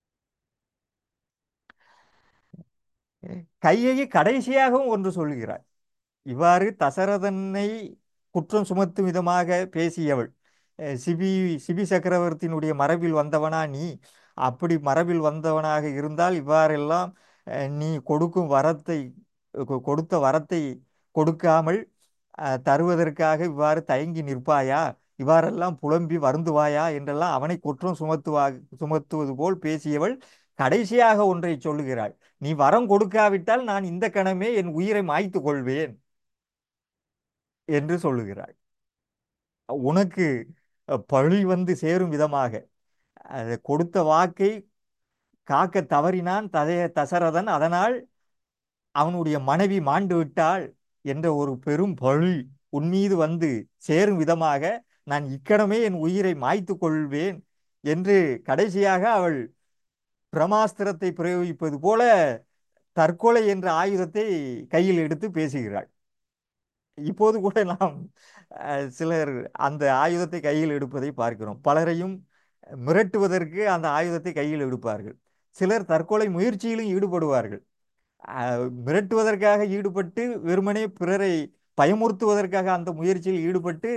கையை கடைசியாகவும் ஒன்று சொல்கிறாள் இவ்வாறு தசரதனை குற்றம் சுமத்தும் விதமாக பேசியவள் அஹ் சிபி சிபி சக்கரவர்த்தியினுடைய மரபில் வந்தவனா நீ அப்படி மரபில் வந்தவனாக இருந்தால் இவ்வாறெல்லாம் அஹ், நீ கொடுக்கும் வரத்தை கொ- கொடுத்த வரத்தை கொடுக்காமல் அஹ், தருவதற்காக இவ்வாறு தயங்கி நிற்பாயா இவ்வாறெல்லாம் புலம்பி வருந்துவாயா என்றெல்லாம் அவனை குற்றம் சுமத்துவா சுமத்துவது போல் பேசியவள் கடைசியாக ஒன்றை சொல்லுகிறாள் நீ வரம் கொடுக்காவிட்டால் நான் இந்த கணமே என் உயிரை மாய்த்து கொள்வேன் என்று சொல்லுகிறாள் உனக்கு அஹ், பழி வந்து சேரும் விதமாக அது கொடுத்த வாக்கை காக்க தவறினான் ததைய தசரதன் அதனால் அவனுடைய மனைவி மாண்டு விட்டாள் என்ற ஒரு பெரும் பழி உன் மீது வந்து சேரும் விதமாக நான் இக்கணமே என் உயிரை மாய்த்து கொள்வேன் என்று கடைசியாக அவள் பிரமாஸ்திரத்தை பிரயோகிப்பது போல தற்கொலை என்ற ஆயுதத்தை கையில் எடுத்து பேசுகிறாள் இப்போது கூட நாம் அஹ், சிலர் அந்த ஆயுதத்தை கையில் எடுப்பதை பார்க்கிறோம் பலரையும் மிரட்டுவதற்கு அந்த ஆயுதத்தை கையில் எடுப்பார்கள் சிலர் தற்கொலை முயற்சியிலும் ஈடுபடுவார்கள் அஹ், மிரட்டுவதற்காக ஈடுபட்டு வெறுமனே பிறரை பயமுறுத்துவதற்காக அந்த முயற்சியில் ஈடுபட்டு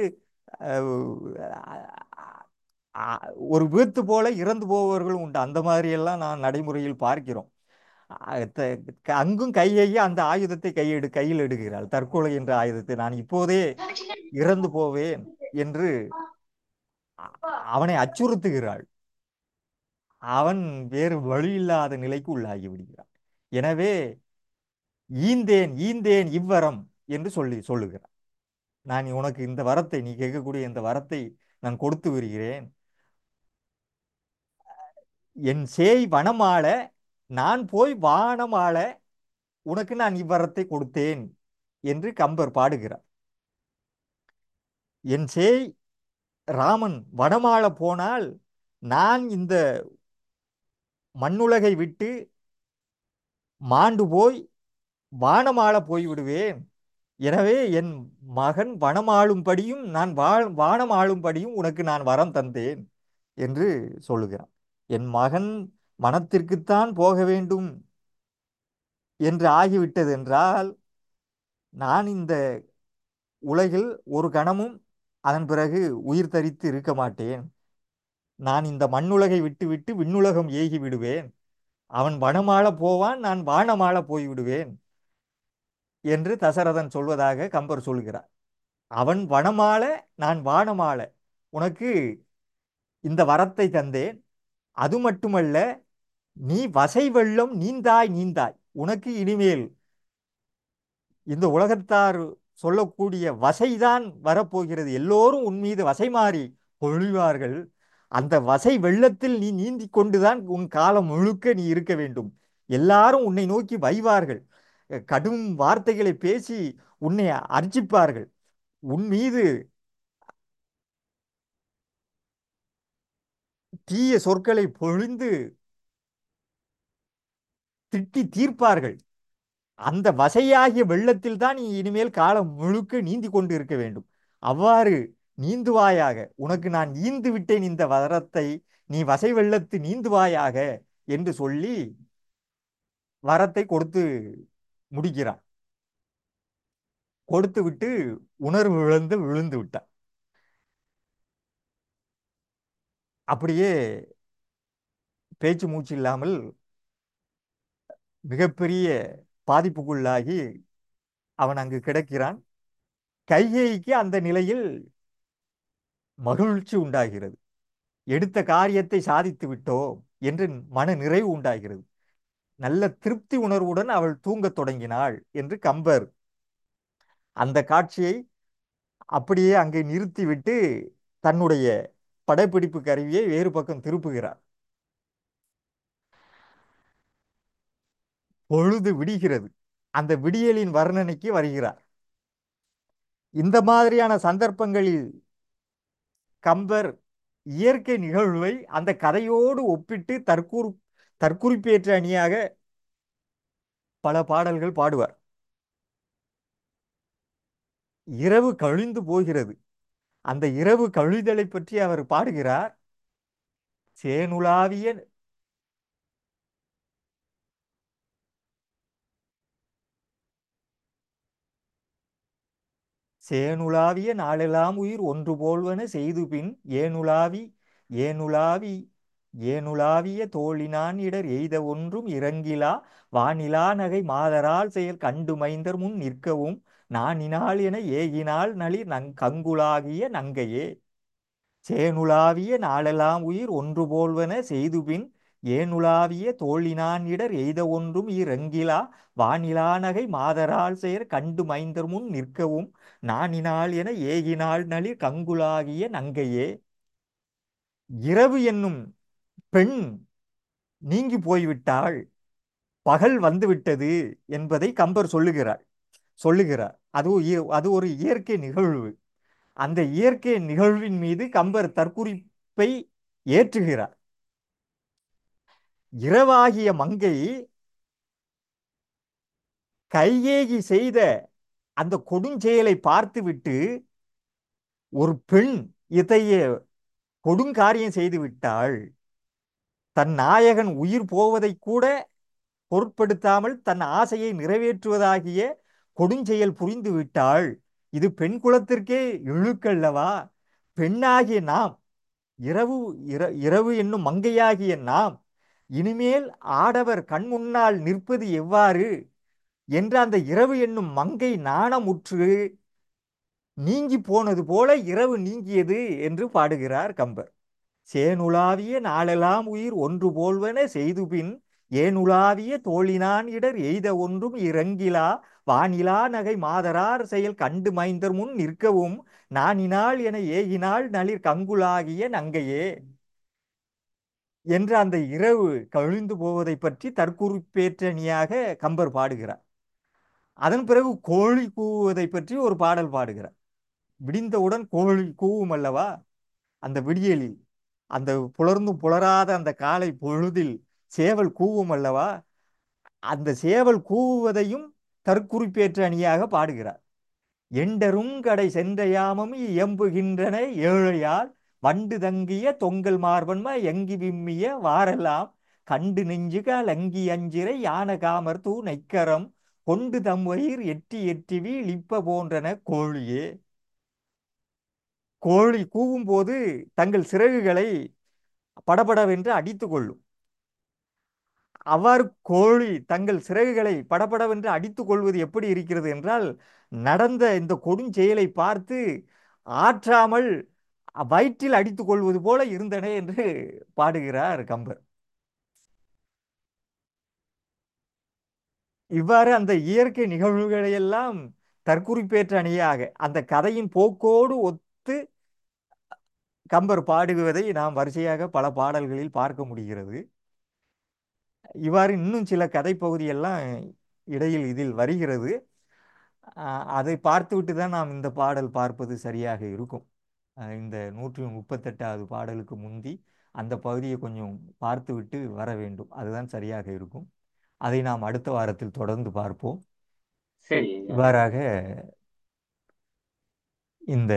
அஹ், அஹ், ஒரு விபத்து போல இறந்து போபவர்களும் உண்டு அந்த மாதிரியெல்லாம் நான் நடைமுறையில் பார்க்கிறோம் அஹ், த- க- அங்கும் கையையே அந்த ஆயுதத்தை கையெடு கையில் எடுக்கிறாள் தற்கொலை என்ற ஆயுதத்தை நான் இப்போதே இறந்து போவேன் என்று அ- அவனை அச்சுறுத்துகிறாள் அவன் வேறு வழியில்லாத நிலைக்கு உள்ளாகி விடுகிறான் எனவே ஈந்தேன் ஈந்தேன் இவ்வரம் என்று சொல்லி சொல்லுகிறான் நான் உனக்கு இந்த வரத்தை நீ கேட்கக்கூடிய இந்த வரத்தை நான் கொடுத்து வருகிறேன் என் சேய் வனமாள நான் போய் வானமாள உனக்கு நான் இவ்வரத்தை கொடுத்தேன் என்று கம்பர் பாடுகிறார் என் சேய் ராமன் வனமாள போனால் நான் இந்த மண்ணுலகை விட்டு மாண்டு போய் வானமாள போய்விடுவேன் எனவே என் மகன் வனமாளும்படியும் நான் வாழ் வானம் ஆளும்படியும் உனக்கு நான் வரம் தந்தேன் என்று சொல்லுகிறான் என் மகன் வனத்திற்குத்தான் போக வேண்டும் என்று ஆகிவிட்டது என்றால் நான் இந்த உலகில் ஒரு கணமும் அதன் பிறகு உயிர் தரித்து இருக்க மாட்டேன் நான் இந்த மண்ணுலகை விட்டுவிட்டு விண்ணுலகம் ஏகி விடுவேன் அவன் வனமாள போவான் நான் வானமாள போய்விடுவேன் என்று தசரதன் சொல்வதாக கம்பர் சொல்கிறார் அவன் வனமாள நான் வானமாள உனக்கு இந்த வரத்தை தந்தேன் அது மட்டுமல்ல நீ வசை வெள்ளம் நீந்தாய் நீந்தாய் உனக்கு இனிமேல் இந்த உலகத்தார் சொல்லக்கூடிய வசைதான் வரப்போகிறது எல்லோரும் உன் மீது வசை மாறி பொழிவார்கள் அந்த வசை வெள்ளத்தில் நீ நீந்தி கொண்டுதான் உன் காலம் முழுக்க நீ இருக்க வேண்டும் எல்லாரும் உன்னை நோக்கி வைவார்கள் அஹ் கடும் வார்த்தைகளை பேசி உன்னை அர்ச்சிப்பார்கள் உன் மீது தீய சொற்களை பொழிந்து திட்டி தீர்ப்பார்கள் அந்த வசையாகிய வெள்ளத்தில் தான் நீ இனிமேல் காலம் முழுக்க நீந்தி கொண்டு இருக்க வேண்டும் அவ்வாறு நீந்துவாயாக உனக்கு நான் ஈந்து விட்டேன் இந்த வரத்தை நீ வசை வெள்ளத்து நீந்துவாயாக என்று சொல்லி வரத்தை கொடுத்து முடிக்கிறான் கொடுத்து விட்டு உணர்வு இழந்து விழுந்து விட்டான் அப்படியே பேச்சு மூச்சு இல்லாமல் மிகப்பெரிய பாதிப்புக்குள்ளாகி அவன் அங்கு கிடக்கிறான் கைகேயிக்கு அந்த நிலையில் மகிழ்ச்சி உண்டாகிறது எடுத்த காரியத்தை சாதித்து விட்டோம் என்று மன நிறைவு உண்டாகிறது நல்ல திருப்தி உணர்வுடன் அவள் தூங்கத் தொடங்கினாள் என்று கம்பர் அந்த காட்சியை அப்படியே அங்கே நிறுத்திவிட்டு தன்னுடைய படப்பிடிப்பு கருவியை வேறு பக்கம் திருப்புகிறார் பொழுது விடிகிறது அந்த விடியலின் வர்ணனைக்கு வருகிறார் இந்த மாதிரியான சந்தர்ப்பங்களில் கம்பர் இயற்கை நிகழ்வை அந்த கதையோடு ஒப்பிட்டு தற்கூறு தற்குறிப்பேற்ற அணியாக பல பாடல்கள் பாடுவார் இரவு கழிந்து போகிறது அந்த இரவு கழிதலை பற்றி அவர் பாடுகிறார் சேனுலாவிய சேனுலாவிய நாளெல்லாம் உயிர் ஒன்று போல்வன செய்து பின் ஏனுலாவி ஏனுலாவி ஏனுலாவிய தோழினான் இடர் எய்த ஒன்றும் இறங்கிலா வானிலா நகை மாதரால் செயல் கண்டு மைந்தர் முன் நிற்கவும் நானினாள் என ஏகினாள் நளிர் நங் கங்குலாகிய நங்கையே சேனுலாவிய நாளெல்லாம் உயிர் ஒன்று போல்வன செய்துபின் ஏனுலாவிய தோழினான் இடர் எய்த ஒன்றும் இறங்கிலா வானிலா நகை மாதரால் செயற் கண்டு மைந்தர் முன் நிற்கவும் நானினாள் என ஏகினாள் நளிர் கங்குலாகிய நங்கையே இரவு என்னும் பெண் நீங்கி போய்விட்டாள் பகல் வந்துவிட்டது என்பதை கம்பர் சொல்லுகிறார் சொல்லுகிறார் அது ஒரு இய- அது ஒரு இயற்கை நிகழ்வு அந்த இயற்கை நிகழ்வின் மீது கம்பர் தற்குறிப்பை ஏற்றுகிறார் இரவாகிய மங்கை கையேகி செய்த அந்த கொடுஞ்செயலை பார்த்துவிட்டு ஒரு பெண் இத்தகைய கொடுங்காரியம் செய்து விட்டாள் தன் நாயகன் உயிர் போவதை கூட பொருட்படுத்தாமல் தன் ஆசையை நிறைவேற்றுவதாகிய கொடுஞ்செயல் புரிந்து விட்டாள் இது பெண் குலத்திற்கே இழுக்கல்லவா பெண்ணாகிய நாம் இரவு இர இரவு என்னும் மங்கையாகிய நாம் இனிமேல் ஆடவர் கண் முன்னால் நிற்பது எவ்வாறு என்ற அந்த இரவு என்னும் மங்கை நாணமுற்று நீங்கி போனது போல இரவு நீங்கியது என்று பாடுகிறார் கம்பர் சேனுலாவிய நாளெல்லாம் உயிர் ஒன்று போல்வன செய்துபின் ஏனுலாவிய தோழினான் இடர் எய்த ஒன்றும் இறங்கிலா வானிலா நகை மாதரார் செயல் கண்டு மைந்தர் முன் நிற்கவும் நானினாள் என ஏகினாள் நளிர் கங்குலாகிய நங்கையே என்ற அந்த இரவு கழிந்து போவதை பற்றி தற்குறிப்பேற்றணியாக கம்பர் பாடுகிறார் அதன் பிறகு கோழி கூவுவதை பற்றி ஒரு பாடல் பாடுகிறார் விடிந்தவுடன் கோழி கூவும் அல்லவா அந்த விடியலில் அந்த புலர்ந்தும் புலராத அந்த காலை பொழுதில் சேவல் கூவும் அல்லவா அந்த சேவல் கூவுவதையும் தற்குறிப்பேற்ற அணியாக பாடுகிறார் எண்டரும் கடை சென்ற யாமம் இயம்புகின்றன ஏழையால் வண்டு தங்கிய தொங்கல் மார்பன்ம எங்கி விம்மிய வாரெல்லாம் கண்டு நெஞ்சுகால் அங்கி அஞ்சிரை யான காமர் தூ நைக்கரம் கொண்டு தம் வயிர் எட்டி எட்டிவி லிப்ப போன்றன கோழியே கோழி கூவும் போது தங்கள் சிறகுகளை படபடவென்று அடித்து கொள்ளும் அவ்வாறு கோழி தங்கள் சிறகுகளை படபடவென்று அடித்து கொள்வது எப்படி இருக்கிறது என்றால் நடந்த இந்த கொடுஞ்செயலை பார்த்து ஆற்றாமல் வயிற்றில் அடித்துக் கொள்வது போல இருந்தன என்று பாடுகிறார் கம்பர் இவ்வாறு அந்த இயற்கை நிகழ்வுகளையெல்லாம் தற்குறிப்பேற்ற அணியாக அந்த கதையின் போக்கோடு ஒத்து கம்பர் பாடுவதை நாம் வரிசையாக பல பாடல்களில் பார்க்க முடிகிறது இவ்வாறு இன்னும் சில கதை பகுதியெல்லாம் இடையில் இதில் வருகிறது அஹ் அதை பார்த்துவிட்டு தான் நாம் இந்த பாடல் பார்ப்பது சரியாக இருக்கும் அஹ் இந்த நூற்றி முப்பத்தெட்டாவது பாடலுக்கு முந்தி அந்த பகுதியை கொஞ்சம் பார்த்துவிட்டு வர வேண்டும் அதுதான் சரியாக இருக்கும் அதை நாம் அடுத்த வாரத்தில் தொடர்ந்து பார்ப்போம் சரி ஐயா இவ்வாறாக இந்த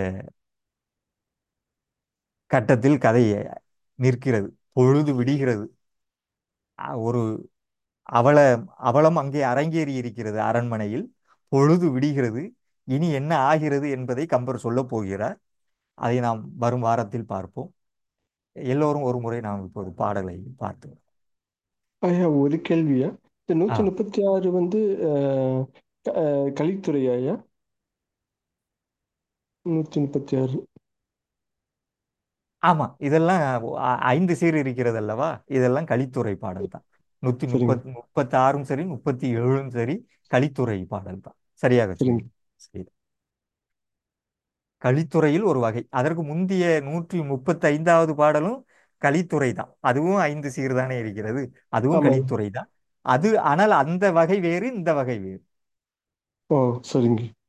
கட்டத்தில் கதை நிற்கிறது பொழுது விடுகிறது அ- ஒரு அவல அவலம் அங்கே அரங்கேறி இருக்கிறது அரண்மனையில் பொழுது விடுகிறது இனி என்ன ஆகிறது என்பதை கம்பர் சொல்லப் போகிறார் அதை நாம் வரும் வாரத்தில் பார்ப்போம் எல்லோரும் ஒரு முறை நாம் இப்போது பாடலை பார்த்து ஐயா ஒரு கேள்வியா இந்த ஆ நூற்றி முப்பத்தி ஆறு வந்து அஹ், க- அஹ், கலித்துறையா ஐயா நூற்றி முப்பத்தி ஆறு ஆமா இதெல்லாம் அ- ஐந்து சீர் இருக்கிறது அல்லவா இதெல்லாம் கலித்துறை பாடல் தான் நூத்தி சரிங்க முப்பத் முப்பத்தி ஆறும் சரி முப்பத்தி ஏழும் சரி கலித்துறை பாடல் தான் சரியாக சரிங்க சொன்னீங்க சரி கலித்துறையில் ஒரு வகை அதற்கு முந்திய நூற்றி முப்பத்தி ஐந்தாவது பாடலும் கலித்துறை தான் அதுவும் ஐந்து சீர் தானே இருக்கிறது அதுவும் ஆமாங்க கலித்துறை தான் அது ஆனால் அந்த வகை வேறு இந்த வகை வேறு ஓ சரிங்க